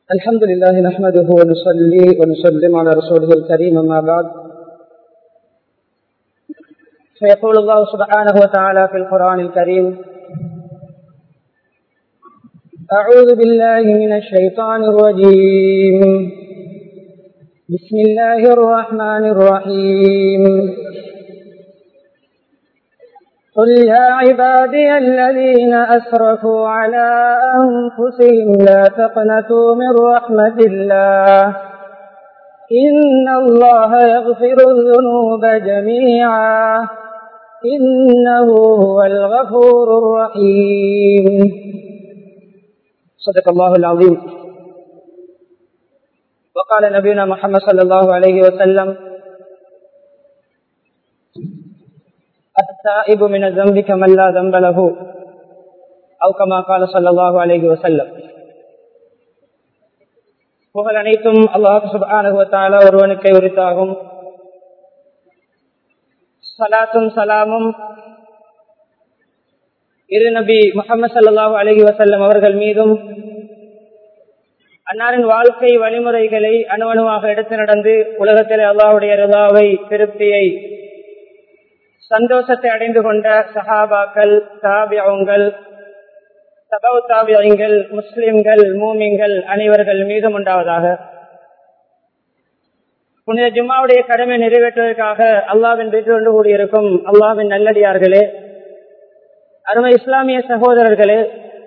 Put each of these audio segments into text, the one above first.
الحمد لله نحمده ونصلي ونسلم على رسوله الكريم أما بعد فيقول الله سبحانه وتعالى في القرآن الكريم أعوذ بالله من الشيطان الرجيم بسم الله الرحمن الرحيم قل يا عبادي الذين أسرفوا على أنفسهم لا تقنطوا من رحمة الله إن الله يغفر الذنوب جميعا إنه هو الغفور الرحيم صدق الله العظيم وقال نبينا محمد صلى الله عليه وسلم التائب من الذنب كمن لا ذنب له أو كما قال صلى الله عليه وسلم புகழ் அனைத்தும் அல்லாஹ் சுபானுவத்தால ஒருவனுக்கை உரித்தாகும் சலாத்தும் சலாமும் இரு நபி முகமது சல்லாஹூ அலஹி வசல்லம் அவர்கள் மீதும் அன்னாரின் வாழ்க்கை வழிமுறைகளை அணுவணுவாக எடுத்து நடந்து உலகத்தில் அல்லாவுடைய ரிதாவை திருப்தியை சந்தோஷத்தை அடைந்து கொண்ட சஹாபாக்கள் தாபியங்கள் சபவு தாபியங்கள் முஸ்லிம்கள் மூமிங்கள் அனைவர்கள் மீதும் உண்டாவதாக புனித ஜும்மாவுடைய கடமை நிறைவேற்றுவதற்காக அல்லாவின் பெற்று கூடியிருக்கும் அல்லாவின் நல்லடியார்களே அருமை இஸ்லாமிய சகோதரர்களே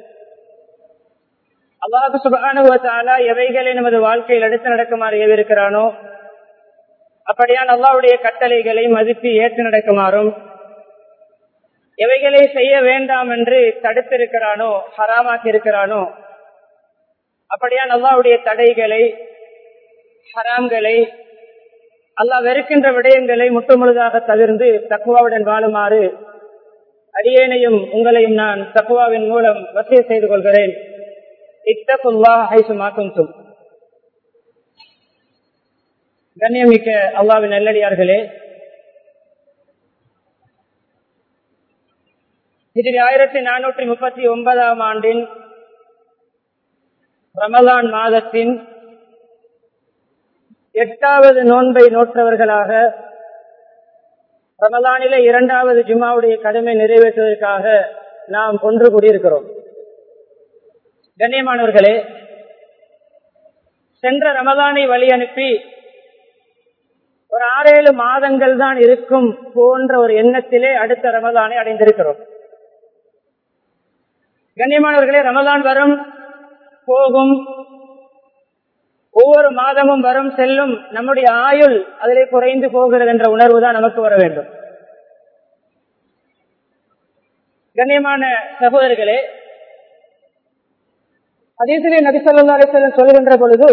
அல்லாஹு சுபானுவத்தாலா எவைகளை நமது வாழ்க்கையில் எடுத்து நடக்குமாறு ஏவிருக்கிறானோ அப்படியான் அல்லாவுடைய கட்டளைகளை மதித்து ஏற்று நடக்குமாறும் எவைகளை செய்ய வேண்டாம் என்று தடுத்திருக்கிறானோ ஹராமாக்கி இருக்கிறானோ அப்படியான் அல்லாவுடைய தடைகளை ஹராம்களை அல்லாஹ் வெறுக்கின்ற விடயங்களை முற்றுமுழுதாக தவிர்ந்து தக்குவாவுடன் வாழுமாறு அடியேனையும் உங்களையும் நான் தக்குவாவின் மூலம் வசதி செய்து கொள்கிறேன் இத்தகுல்லா ஹைசுமாக்கும் கண்ணியமிக்க அல்லாவின் நெல்லடியார்களே இதில் ஆயிரத்தி நானூற்றி முப்பத்தி ஒன்பதாம் ஆண்டின் ரமலான் மாதத்தின் எட்டாவது நோன்பை நோற்றவர்களாக ரமலானில இரண்டாவது ஜுமாவுடைய கடமை நிறைவேற்றுவதற்காக நாம் ஒன்று கூடியிருக்கிறோம் கண்ணியமானவர்களே சென்ற ரமலானை வழி அனுப்பி ஒரு ஆறேழு மாதங்கள் தான் இருக்கும் போன்ற ஒரு எண்ணத்திலே அடுத்த ரமதானை அடைந்திருக்கிறோம் கண்ணியமானவர்களே ரமதான் வரும் போகும் ஒவ்வொரு மாதமும் வரும் செல்லும் நம்முடைய ஆயுள் அதிலே குறைந்து போகிறது என்ற உணர்வு தான் நமக்கு வர வேண்டும் கண்ணியமான சகோதரர்களே அதே நபிசல்லா அலிசல்லம் சொல்கின்ற பொழுது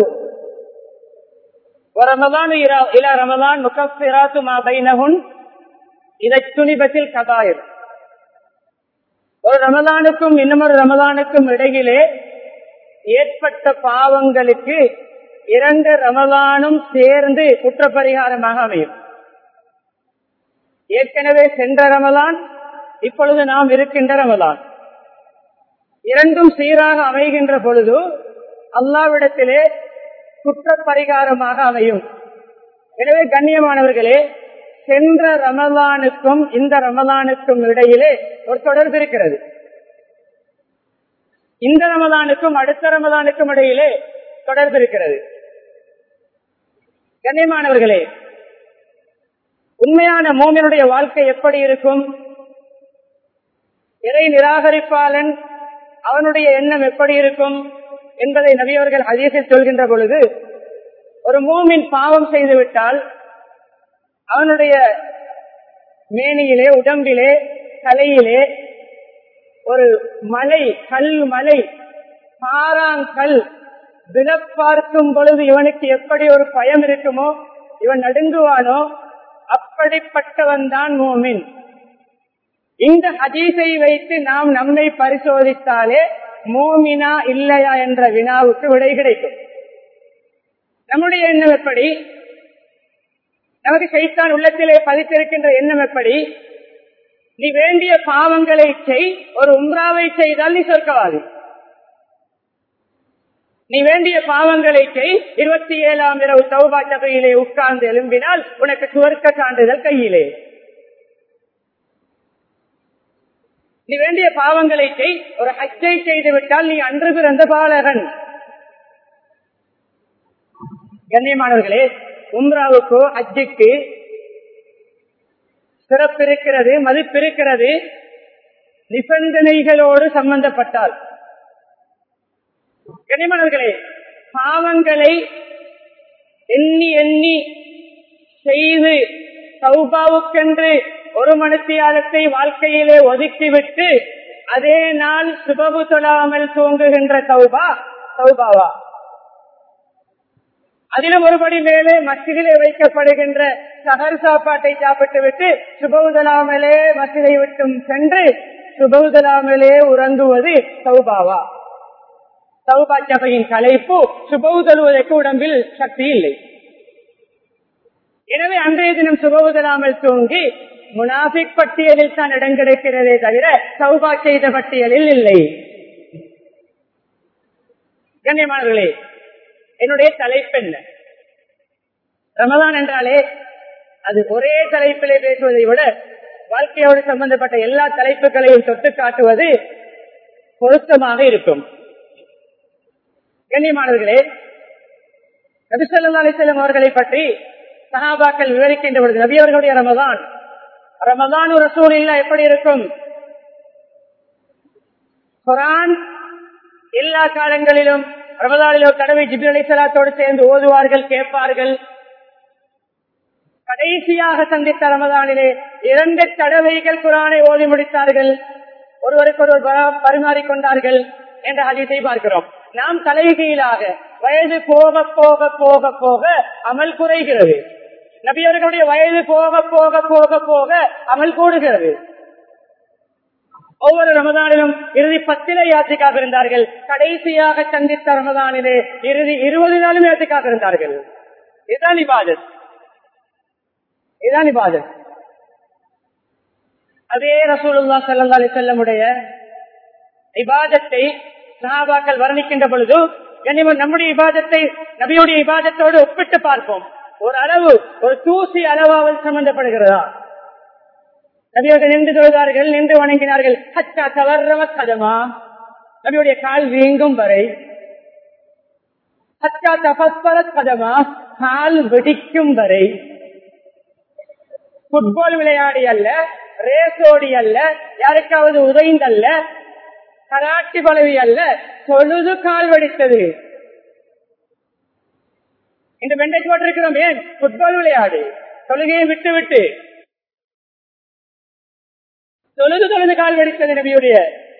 ரமதான் இலா ரமதான் முகப்பிராத்து மா பைனகுன் இதை துணிபத்தில் கதாயர் ஒரு ரமதானுக்கும் இன்னமொரு ரமதானுக்கும் இடையிலே ஏற்பட்ட பாவங்களுக்கு இரண்டு ரமதானும் சேர்ந்து குற்றப்பரிகாரமாக அமையும் ஏற்கனவே சென்ற ரமதான் இப்பொழுது நாம் இருக்கின்ற ரமதான் இரண்டும் சீராக அமைகின்ற பொழுது அல்லாவிடத்திலே குற்றப்பரிகாரமாக அமையும் எனவே கண்ணியமானவர்களே சென்ற ரமலானுக்கும் இந்த ரமலானுக்கும் இடையிலே ஒரு தொடர்பு இருக்கிறது இந்த ரமலானுக்கும் அடுத்த ரமலானுக்கும் இடையிலே தொடர்பு இருக்கிறது கண்ணியமானவர்களே உண்மையான மோமியனுடைய வாழ்க்கை எப்படி இருக்கும் இறை நிராகரிப்பாளன் அவனுடைய எண்ணம் எப்படி இருக்கும் என்பதை நபியவர்கள் ஹதீஸில் சொல்கின்ற பொழுது ஒரு மூமின் பாவம் செய்துவிட்டால் அவனுடைய மேனியிலே உடம்பிலே தலையிலே ஒரு மலை கல் மலை பாறாங்கல் விலப்பார்க்கும் பொழுது இவனுக்கு எப்படி ஒரு பயம் இருக்குமோ இவன் நடுங்குவானோ அப்படிப்பட்டவன் தான் மோமின் இந்த ஹதீஸை வைத்து நாம் நம்மை பரிசோதித்தாலே மோமினா இல்லையா என்ற வினாவுக்கு விடை கிடைக்கும் நம்முடைய எண்ணம் எப்படி நமக்கு சைத்தான் உள்ளத்திலே பதித்திருக்கின்ற எண்ணம் எப்படி நீ வேண்டிய பாவங்களை செய் ஒரு உம்ராவை செய்தால் நீ சொர்க்கவாதி நீ வேண்டிய பாவங்களை செய் இருபத்தி ஏழாம் இரவு சௌபா சபையிலே உட்கார்ந்து எழும்பினால் உனக்கு சுவர்க்க சான்றிதழ் கையிலே நீ வேண்டிய பாவங்களை செய் ஒரு ஹஜ்ஜை செய்து விட்டால் நீ அன்று பிறந்த பாலகன் கண்ணியமானவர்களே உம்ராவுக்கோ ஹஜ்ஜுக்கு சிறப்பு இருக்கிறது மதிப்பு இருக்கிறது நிபந்தனைகளோடு சம்பந்தப்பட்டால் கனிமணர்களே பாவங்களை எண்ணி எண்ணி செய்து சௌபாவுக்கென்று ஒரு மனுத்தியாலத்தை வாழ்க்கையிலே ஒதுக்கிவிட்டு அதே நாள் சுபபு தொழாமல் தூங்குகின்ற சௌபா சௌபாவா அதிலும் ஒருபடி மேலே மசிதிலே வைக்கப்படுகின்ற சகர் சாப்பாட்டை சாப்பிட்டு விட்டு சுபவுதலாமலே மசிதை விட்டும் சென்று சுபவுதலாமலே உறங்குவது சௌபாவா சௌபா சபையின் கலைப்பு சுபவுதலுவதற்கு உடம்பில் சக்தி இல்லை எனவே அன்றைய தினம் சுபவுதலாமல் தூங்கி முனாபிக் பட்டியலில் தான் இடம் கிடைக்கிறதே தவிர சௌபா செய்த பட்டியலில் இல்லை கண்ணியமானவர்களே என்னுடைய தலைப்பு என்ன ரமதான் என்றாலே அது ஒரே தலைப்பிலே பேசுவதை விட வாழ்க்கையோடு சம்பந்தப்பட்ட எல்லா தலைப்புகளையும் தொட்டு காட்டுவது பொருத்தமாக இருக்கும் கண்ணியமானவர்களே நபிசல்லா அலிசல்லம் அவர்களை பற்றி சகாபாக்கள் விவரிக்கின்ற பொழுது நபி அவர்களுடைய ரமதான் ரமதான் ஒரு சூழ்நிலை எப்படி இருக்கும் குரான் எல்லா காலங்களிலும் ரமதானிலோ கடவை ஜிபி அலிசலாத்தோடு சேர்ந்து ஓதுவார்கள் கேட்பார்கள் கடைசியாக சந்தித்த ரமதானிலே இரண்டு தடவைகள் குரானை ஓதி முடித்தார்கள் ஒருவருக்கு ஒருவர் பரிமாறிக்கொண்டார்கள் என்ற அதிசை பார்க்கிறோம் நாம் தலைகீழாக வயது போக போக போக போக அமல் குறைகிறது நபியவர்களுடைய வயது போக போக போக போக அமல் கூடுகிறது ஒவ்வொரு ரமதானிலும் இறுதி பத்திலே யாத்திக்காக இருந்தார்கள் கடைசியாக சந்தித்த ரமதானிலே இறுதி இருபது நாளும் யாத்திக்காக இருந்தார்கள் இதுதான் இபாதத் இதுதான் இபாதத் அதே ரசூலுல்லா சல்லா அலி செல்லமுடைய இபாதத்தை சஹாபாக்கள் வர்ணிக்கின்ற பொழுது கண்ணியமன் நம்முடைய இபாதத்தை நபியுடைய இபாதத்தோடு ஒப்பிட்டு பார்ப்போம் ஒரு அளவு ஒரு தூசி அளவாவது சம்பந்தப்படுகிறதா நபியர்கள் நின்று தொழுதார்கள் நின்று வணங்கினார்கள் ஹச்சா தவறவ கதமா நபியுடைய கால் வீங்கும் வரை ஹச்சா தபஸ்பர கதமா கால் வெடிக்கும் வரை புட்பால் விளையாடி அல்ல ரேசோடி அல்ல யாருக்காவது உதைந்தல்ல கராட்டி பலவி அல்ல தொழுது கால் வெடித்தது இந்த வெண்டைக்கு போட்டிருக்கிறோம் ஏன் புட்பால் விளையாடு தொழுகையை விட்டு விட்டு தொழுது தொழுது கால் வெடித்தது நபியுடைய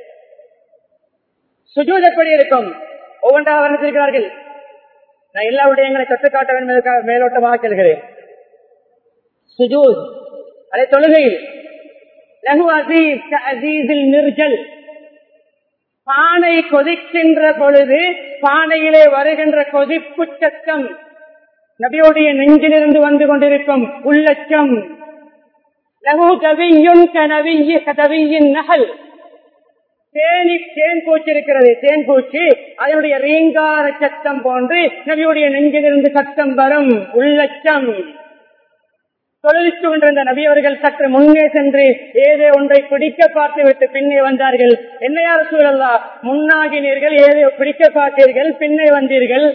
சுஜூத் எப்படி இருக்கும் ஒவ்வொன்றாக வர்ணித்திருக்கிறார்கள் நான் எல்லா விடயங்களை தொட்டு காட்ட வேண்டும் மேலோட்டமாக செல்கிறேன் சுஜூத் அதை தொழுகையில் லகு அசீஸ் அசீஸில் நிர்ஜல் பானை கொதிக்கின்ற பொழுது பானையிலே வருகின்ற கொதிப்பு சத்தம் நபியோடைய நெஞ்சிலிருந்து வந்து கொண்டிருக்கும் உள்ளச்சம் லகு கவியும் கனவிய கதவியின் நகல் தேனி தேன் பூச்சி இருக்கிறது தேன் பூச்சி அதனுடைய ரீங்கார சத்தம் போன்று நபியுடைய நெஞ்சிலிருந்து சத்தம் வரும் உள்ளச்சம் தொழிலுக்கு கொண்டிருந்த நபியவர்கள் சற்று முன்னே சென்று ஏதோ ஒன்றை பிடிக்க பார்த்து விட்டு பின்னே வந்தார்கள் என்னையார சூழல்லா முன்னாகினீர்கள் ஏதோ பிடிக்க பார்த்தீர்கள் பின்னே வந்தீர்கள்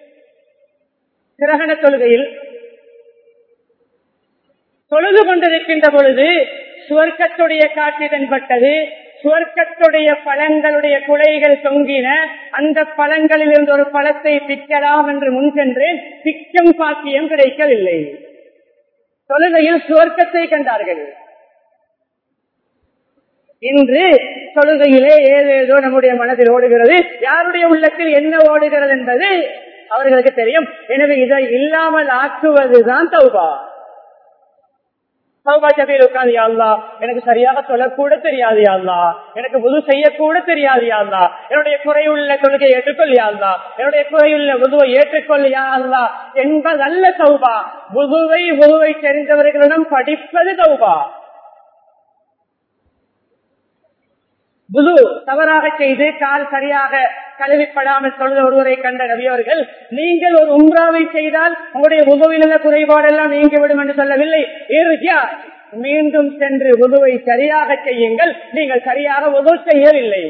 கிரகண தொழுகையில் தொழுது கொண்டிருக்கின்ற பொழுது சுவர்க்கத்துடைய காட்சி தென்பட்டது சுவர்க்கத்துடைய பழங்களுடைய குலைகள் தொங்கின அந்த பழங்களில் இருந்து ஒரு பழத்தை பிக்கலாம் என்று முன் சென்றேன் பிக்கம் பாக்கியம் கிடைக்கவில்லை தொழுகையில் சுவர்க்கத்தை கண்டார்கள் இன்று தொழுகையிலே ஏதேதோ நம்முடைய மனதில் ஓடுகிறது யாருடைய உள்ளத்தில் என்ன ஓடுகிறது என்பது அவர்களுக்கு தெரியும் எனவே இதை இல்லாமல் ஆக்குவதுதான் தௌபா சௌபா சபையில் உட்காந்து யாழ்லா எனக்கு சரியாக சொல்லக்கூட தெரியாது யாழ்லா எனக்கு புது செய்யக்கூட தெரியாது யாழ்லா என்னுடைய குறையுள்ள தொழுகை ஏற்றுக்கொள் யாழ்லா என்னுடைய குறையுள்ள புதுவை ஏற்றுக்கொள் யாழ்லா என்பதல்ல சௌபா புதுவை புதுவை தெரிந்தவர்களிடம் படிப்பது சௌபா புது தவறாக செய்து கால் சரியாக கழுவிப்படாமல் தொழுத ஒருவரை கண்ட நபியவர்கள் நீங்கள் ஒரு உம்ராவை செய்தால் உங்களுடைய உதவியில் உள்ள குறைபாடெல்லாம் நீங்கிவிடும் என்று சொல்லவில்லை இறுதியா மீண்டும் சென்று உதவை சரியாக செய்யுங்கள் நீங்கள் சரியாக உதவு செய்யவில்லை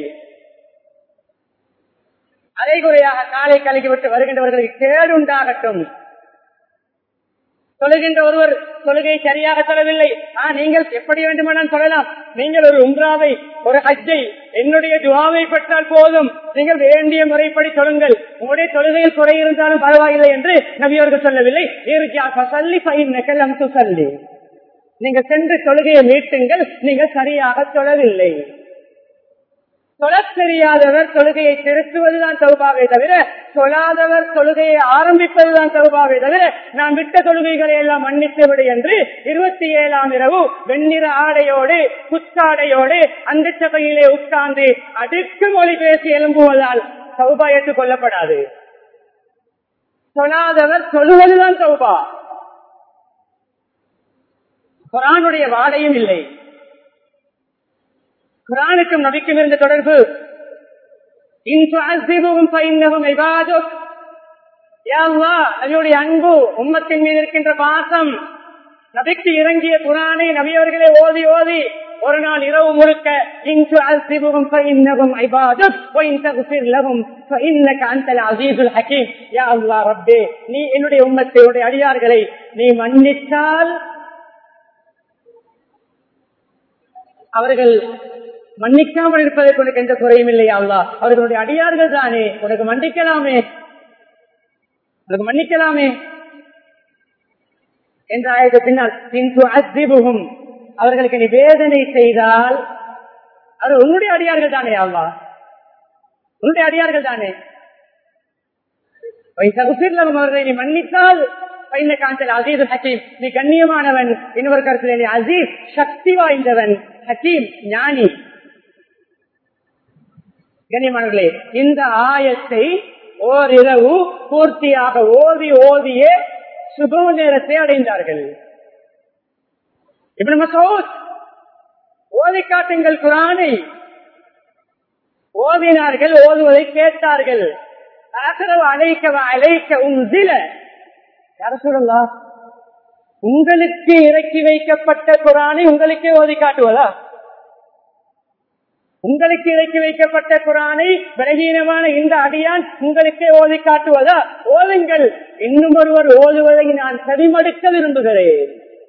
அதே குறையாக காலை கலக்கிவிட்டு வருகின்றவர்களுக்கு கேடுண்டாகட்டும் சொல்லுகின்ற ஒருவர் தொழுகை சரியாக சொல்லவில்லை ஆ நீங்கள் எப்படி வேண்டுமானால் சொல்லலாம் நீங்கள் ஒரு உம்ராவை ஒரு ஹஜ்ஜை என்னுடைய துவாவை பெற்றால் போதும் நீங்கள் வேண்டிய முறைப்படி சொல்லுங்கள் உங்களுடைய தொழுகையில் குறை இருந்தாலும் பரவாயில்லை என்று நபியவர்கள் சொல்லவில்லை சொல்லி பையன் சொல்லி நீங்கள் சென்று தொழுகையை மீட்டுங்கள் நீங்கள் சரியாக சொல்லவில்லை தொழத் தெரியாதவர் தொழுகையை திருத்துவதுதான் சௌபாவே தவிர சொல்லாதவர் தொழுகையை ஆரம்பிப்பதுதான் சௌபாவே தவிர நான் விட்ட தொழுகைகளை எல்லாம் மன்னித்து விடு என்று இருபத்தி ஏழாம் இரவு வெண்ணிற ஆடையோடு புத்தாடையோடு அந்த சபையிலே உட்கார்ந்து அடுக்கு மொழி பேசி எழும்புவதால் சௌபா ஏற்றுக் கொள்ளப்படாது சொல்லாதவர் சொல்லுவதுதான் சௌபா குரானுடைய வாடையும் இல்லை குரானுக்கும் நபிக்கும் இருந்த தொடர்பு நபியுடைய அன்பு உம்மத்தின் மீது இருக்கின்ற பாசம் நபிக்கு இறங்கிய குரானை நபியவர்களே ஓதி ஓதி ஒரு நாள் இரவு முழுக்க இன்று அல்சிபுகும் ஃபைன்னகும் ஐபாதுக் ஒயின் தகுஃபிர் லகும் ஃபைன்னக அன்தல் அஸீஸுல் ஹகீம் யா அல்லாஹ் ரப்பே நீ என்னுடைய உம்மத்தையுடைய அடியார்களை நீ மன்னித்தால் அவர்கள் மன்னிக்காமல் இருப்பதற்கு உனக்கு எந்த குறையும் இல்லையா அல்லா அவர்களுடைய அடியார்கள் தானே உனக்கு மன்னிக்கலாமே உனக்கு மன்னிக்கலாமே என்ற ஆயத்த பின்னால் பின்பு அசிபுகும் அவர்களுக்கு நீ வேதனை செய்தால் அது உன்னுடைய அடியார்கள் தானே அல்லா உன்னுடைய அடியார்கள் தானே அவர்களை நீ மன்னித்தால் அசீஸ் ஹக்கீம் நீ கண்ணியமானவன் இன்னொரு கருத்துல நீ அசீஸ் சக்தி வாய்ந்தவன் ஹக்கீம் ஞானி கண்ணியமானவர்களே இந்த ஆயத்தை ஓரிரவு பூர்த்தியாக ஓதி ஓதிய சுப நேரத்தை அடைந்தார்கள் இப்படி மசோத் ஓதி காட்டுங்கள் குரானை ஓதினார்கள் ஓதுவதை கேட்டார்கள் அழைக்க அழைக்க உன் சில யார சொல்லலாம் உங்களுக்கு இறக்கி வைக்கப்பட்ட குரானை உங்களுக்கே ஓதி காட்டுவதா உங்களுக்கு இறக்கி வைக்கப்பட்ட குரானை பலகீனமான இந்த அடியான் உங்களுக்கே ஓதி காட்டுவதா ஓதுங்கள் இன்னும் ஒருவர் ஓதுவதை நான் செவிமடுக்க விரும்புகிறேன்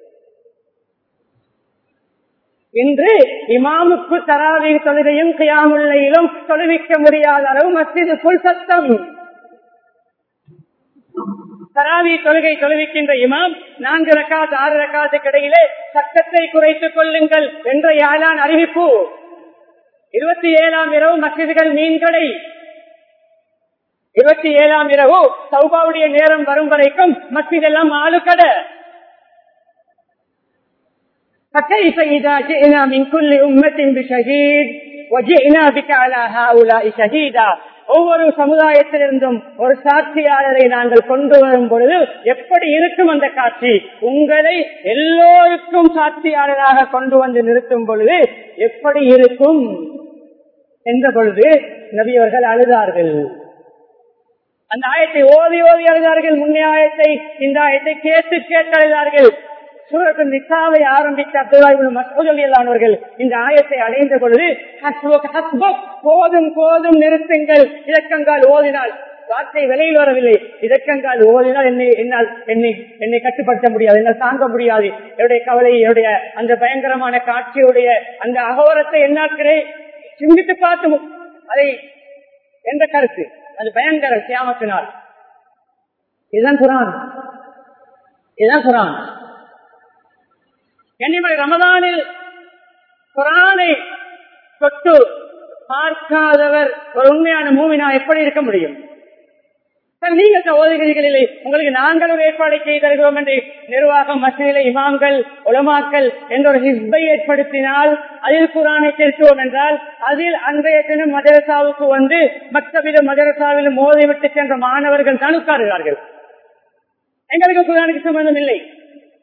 இன்று இமாமுக்கு தராவி தொழுகையும் கியாமுல்லையிலும் தொழுவிக்க முடியாத அளவு மசிது புல் சத்தம் தராவி தொழுகை தொழுவிக்கின்ற இமாம் நான்கு ரக்காத் ஆறு ரக்காத்துக்கு இடையிலே சட்டத்தை குறைத்துக் கொள்ளுங்கள் என்ற யாழான் அறிவிப்பு இருபத்தி ஏழாம் இரவு மசிதிகள் மீன்கடை இருபத்தி ஏழாம் இரவு சௌபாவுடைய நேரம் வரும் வரைக்கும் மசிதெல்லாம் ஆளுக்கடை فكيف إذا جئنا من كل أمة بشهيد وجئنا بك على هؤلاء شهيدا ஒவ்வொரு சமுதாயத்திலிருந்தும் ஒரு சாட்சியாளரை நாங்கள் கொண்டு வரும் பொழுது எப்படி இருக்கும் அந்த காட்சி உங்களை எல்லோருக்கும் சாட்சியாளராக கொண்டு வந்து நிறுத்தும் பொழுது எப்படி இருக்கும் என்ற பொழுது நபியவர்கள் அழுதார்கள் அந்த ஆயத்தை ஓதி ஓதி அழுதார்கள் முன்னே ஆயத்தை இந்த ஆயத்தை கேட்டு கேட்டு அழுதார்கள் சூரத்து நிசாவை ஆரம்பித்த அப்துல்லாவர்கள் இந்த ஆயத்தை அடைந்த பொழுது போதும் போதும் நிறுத்துங்கள் இலக்கங்கால் ஓதினால் வார்த்தை விலையில் வரவில்லை இலக்கங்கால் ஓதினால் என்னை என்னால் என்னை என்னை கட்டுப்படுத்த முடியாது என்னால் தாங்க முடியாது என்னுடைய கவலை என்னுடைய அந்த பயங்கரமான காட்சியுடைய அந்த அகோரத்தை என்னால் கிடை சிந்தித்து பார்த்து அதை என்ற கருத்து அது பயங்கர சியாமத்தினால் இதுதான் குரான் இதுதான் குரான் கண்ணிமலை ரமதானில் குரானை தொட்டு பார்க்காதவர் ஒரு உண்மையான மூவினா எப்படி இருக்க முடியும் நீங்கள் ஓதுகிறீர்கள் இல்லை உங்களுக்கு நாங்கள் ஒரு ஏற்பாடு செய்து தருகிறோம் என்று நிர்வாகம் மசீல இமாம்கள் உலமாக்கள் என்ற ஒரு ஹிஸ்பை ஏற்படுத்தினால் அதில் குரானை திருத்துவோம் என்றால் அதில் அன்றைய தினம் மதரசாவுக்கு வந்து மற்றவித மதரசாவிலும் மோதிவிட்டு சென்ற மாணவர்கள் தான் உட்காருகிறார்கள் எங்களுக்கு குரானுக்கு சம்பந்தம் இல்லை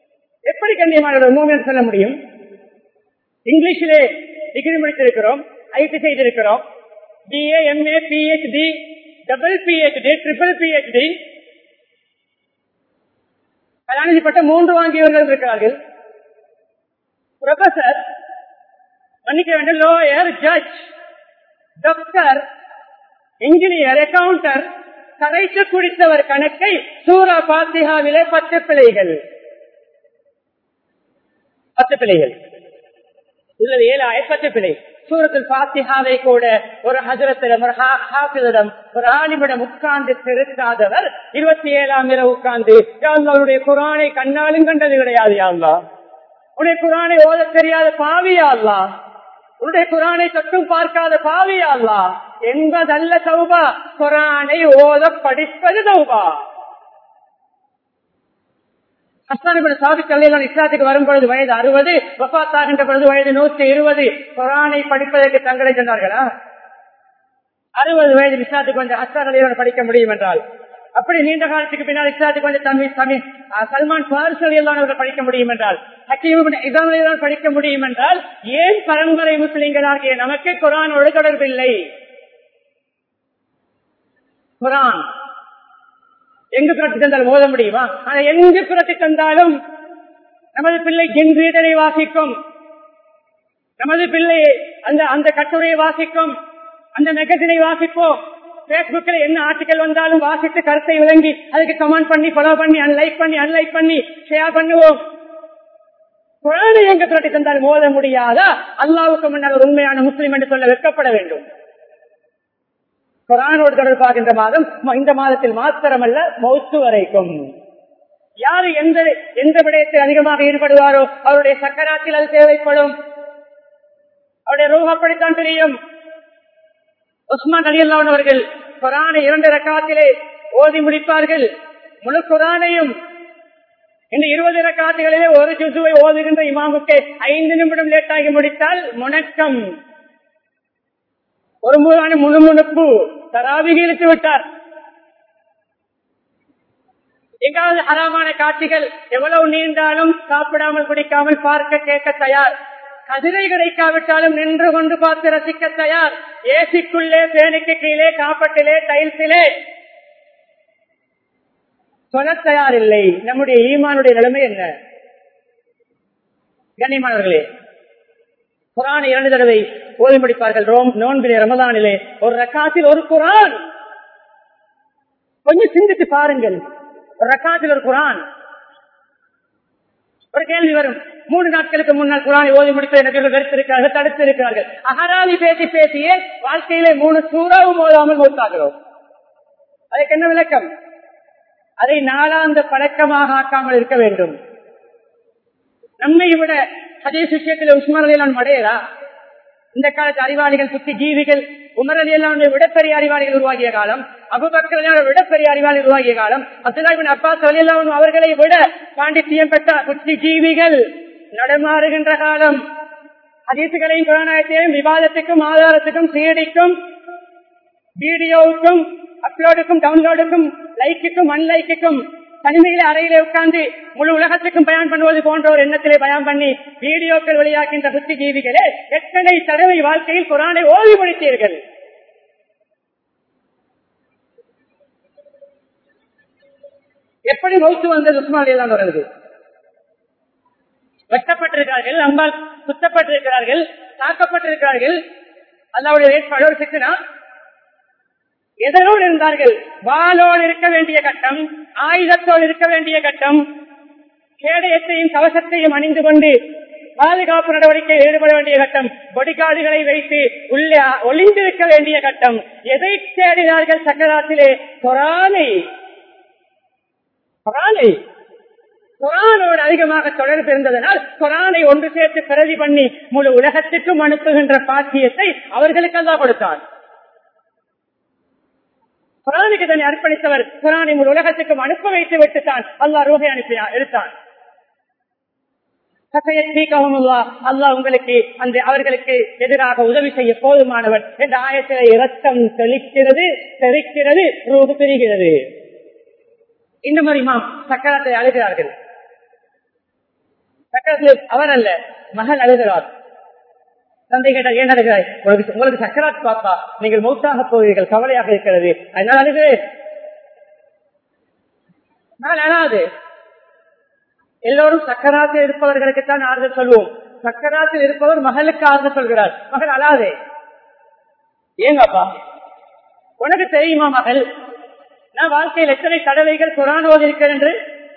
எப்படி கண்ணியமான மூமெண்ட் சொல்ல முடியும் இங்கிலீஷிலே டிகிரி முடித்திருக்கிறோம் ஐடி செய்திருக்கிறோம் BA MA PhD double PhD triple PhD கல்யாணிப்பட்ட மூன்று வாங்கியவர்கள் இருக்கிறார்கள் ப்ரொஃபசர் மன்னிக்க வேண்டும் lower judge doctor engineer accountant கரைத்து குடித்தவர் கணக்கை சூரா பாத்திகாவிலே பத்து பிள்ளைகள் பத்து பிள்ளைகள் உள்ளது ஏழு ஆயிரம் பத்து பிள்ளை சூரத்தில் பாத்திகாவை கூட ஒரு ஹசரத்திடம் ஒரு ஹாஃபிதிடம் ஒரு ஆலிமிடம் உட்கார்ந்து திருத்தாதவர் இருபத்தி ஏழாம் இரவு உட்கார்ந்து அவருடைய குரானை கண்ணாலும் கண்டது கிடையாது யாழ்லா உன்னுடைய குரானை ஓத தெரியாத பாவியா அல்லா உன்னுடைய குரானை தொட்டும் பார்க்காத பாவியா அல்லா என்பதல்ல சௌபா குரானை ஓத படிப்பது சௌபா இஸ்லாத்துக்கு வரும் பொழுது வயது அறுபது வபாத்தாகின்ற பொழுது வயது நூத்தி இருபது குரானை படிப்பதற்கு தங்களை சொன்னார்களா அறுபது வயது இஸ்லாத்துக்கு வந்து ஹஸ்தான் அலியோட படிக்க முடியும் என்றால் அப்படி நீண்ட காலத்துக்கு பின்னால் இஸ்லாத்துக்கு வந்து தமிழ் தமிழ் சல்மான் பாரிஸ் அலியல்லானவர்கள் படிக்க முடியும் என்றால் ஹக்கீம் இதான் படிக்க முடியும் என்றால் ஏன் பரம்பரை முஸ்லிம்களாகிய நமக்கு குரானோடு தொடர்பில்லை குரான் எங்கு புரட்டி தந்தாலும் ஓத முடியுமா ஆனா எங்கு புரட்டி தந்தாலும் நமது பிள்ளை ஜென்ரீடரை வாசிக்கும் நமது பிள்ளை அந்த அந்த கட்டுரையை வாசிக்கும் அந்த மெகசினை வாசிப்போம் பேஸ்புக்கில் என்ன ஆர்டிக்கல் வந்தாலும் வாசித்து கருத்தை விளங்கி அதுக்கு கமெண்ட் பண்ணி ஃபாலோ பண்ணி அன்லைக் பண்ணி அன்லைக் பண்ணி ஷேர் பண்ணுவோம் குழந்தை எங்க புரட்டி தந்தாலும் ஓத முடியாதா அல்லாவுக்கு முன்னால் ஒரு உண்மையான முஸ்லீம் என்று சொல்ல வெட்கப்பட வேண்டும் குரானோடு தொடர்பாகின்ற மாதம் இந்த மாதத்தில் மாத்திரமல்ல மௌத்து வரைக்கும் யாரு எந்த எந்த விடயத்தில் அதிகமாக ஈடுபடுவாரோ அவருடைய சக்கராத்தில் அது தேவைப்படும் அவருடைய ரூஹ் அப்படித்தான் தெரியும் உஸ்மான் அலி அவர்கள் குரானை இரண்டு ரக்காத்திலே ஓதி முடிப்பார்கள் முழு குரானையும் இந்த இருபது ரக்காத்துகளிலே ஒரு ஜுசுவை ஓதுகின்ற இமாமுக்கு ஐந்து நிமிடம் லேட்டாகி முடித்தால் முணக்கம் ஒரு முழான முணுமுணுப்பு தராவிக இழுத்து விட்டார் எங்காவது ஹராமான காட்சிகள் எவ்வளவு நீண்டாலும் சாப்பிடாமல் குடிக்காமல் பார்க்க கேட்க தயார் கதிரை கிடைக்காவிட்டாலும் நின்று கொண்டு பார்த்து ரசிக்க தயார் ஏசிக்குள்ளே பேனுக்கு கீழே காப்பட்டிலே டைல்ஸிலே சொல்ல தயார் இல்லை நம்முடைய ஈமானுடைய நிலைமை என்ன கண்ணியமானவர்களே குரான் இரண்டு தடவை ஓதி முடிப்பார்கள் ரோம் நோன்பிலே ரமதானிலே ஒரு ரக்காத்தில் ஒரு குரான் கொஞ்சம் சிந்தித்து பாருங்கள் ஒரு ரக்காத்தில் ஒரு குரான் ஒரு கேள்வி வரும் மூன்று நாட்களுக்கு முன்னால் குரானை ஓதி முடித்த நபிகள் வெறுத்திருக்கிறார்கள் தடுத்திருக்கிறார்கள் அகராதி பேசி பேசியே வாழ்க்கையிலே மூணு சூறாவும் ஓதாமல் மூத்தாகிறோம் அதுக்கு என்ன விளக்கம் அதை நாளாந்த பழக்கமாக ஆக்காமல் இருக்க வேண்டும் நம்மை விட அதே விஷயத்தில் உஸ்மான் அடையலா இந்த காலத்து அறிவாளிகள் புத்தி ஜீவிகள் உமரலியெல்லாம் விடப்பெரிய அறிவாளிகள் உருவாகிய காலம் அபுபக்கர விடப்பெரிய அறிவாளிகள் உருவாகிய காலம் அப்துல்லாபின் அப்பாஸ் அலியெல்லாம் அவர்களை விட பாண்டித்தியம் பெற்ற புத்தி ஜீவிகள் நடமாறுகின்ற காலம் அதிசுகளையும் குரானாயத்தையும் விவாதத்துக்கும் ஆதாரத்துக்கும் சீடிக்கும் வீடியோவுக்கும் அப்லோடுக்கும் டவுன்லோடுக்கும் லைக்குக்கும் அன்லைக்குக்கும் தனிமையில அறையிலே உட்கார்ந்து முழு உலகத்துக்கும் பயன் பண்ணுவது போன்ற ஒரு எண்ணத்திலே பயன் பண்ணி வீடியோக்கள் வெளியாகின்ற புத்தி ஜீவிகளே எத்தனை தடவை வாழ்க்கையில் குரானை ஓய்வு முடித்தீர்கள் எப்படி மௌத்து வந்தது உஸ்மானியெல்லாம் வருது வெட்டப்பட்டிருக்கிறார்கள் அம்பால் சுத்தப்பட்டிருக்கிறார்கள் தாக்கப்பட்டிருக்கிறார்கள் அல்லாவுடைய வேட்பாடு ஒரு சிக்கனா எதனோடு இருந்தார்கள் வாளோடு இருக்க வேண்டிய கட்டம் ஆயுதத்தோடு இருக்க வேண்டிய கட்டம் கேடயத்தையும் கவசத்தையும் அணிந்து கொண்டு பாதுகாப்பு நடவடிக்கையில் ஈடுபட வேண்டிய கட்டம் பொடிகாடுகளை வைத்து உள்ளே ஒளிந்திருக்க வேண்டிய கட்டம் எதை தேடினார்கள் சக்கராத்திலே கொரானை கொரானை குரானோடு அதிகமாக தொடர்பு இருந்ததனால் குரானை ஒன்று சேர்த்து பிரதி பண்ணி முழு உலகத்துக்கும் அனுப்புகின்ற பாக்கியத்தை அவர்களுக்கு அல்லா கொடுத்தார் குரானுக்கு தன்னை அர்ப்பணித்தவர் குரானை முழு உலகத்துக்கும் அனுப்ப வைத்து விட்டுத்தான் அல்லா ரூகை அனுப்பினார் எடுத்தான் அல்லா உங்களுக்கு அந்த அவர்களுக்கு எதிராக உதவி செய்ய போதுமானவர் என்ற ஆயத்திலே இரத்தம் தெளிக்கிறது தெளிக்கிறது ரூபு பிரிகிறது இந்த மாதிரி மாம் சக்கரத்தை அழுகிறார்கள் சக்கரத்தில் அவர் அல்ல மகள் அழுகிறார் தந்தை கேட்டால் ஏன் அழுகிறாய் உங்களுக்கு உங்களுக்கு சக்கராத் பாப்பா நீங்கள் மௌத்தாக போவீர்கள் கவலையாக இருக்கிறது அதனால் அழுகிறேன் நான் அழாது எல்லோரும் சக்கராத்தில் இருப்பவர்களுக்குத்தான் ஆறுதல் சொல்வோம் சக்கராத்தில் இருப்பவர் மகளுக்கு ஆறுதல் சொல்கிறார் மகள் அழாதே ஏங்கப்பா உனக்கு தெரியுமா மகள் நான் வாழ்க்கையில் எத்தனை தடவைகள் குரான் ஓதிருக்கிறேன் என்று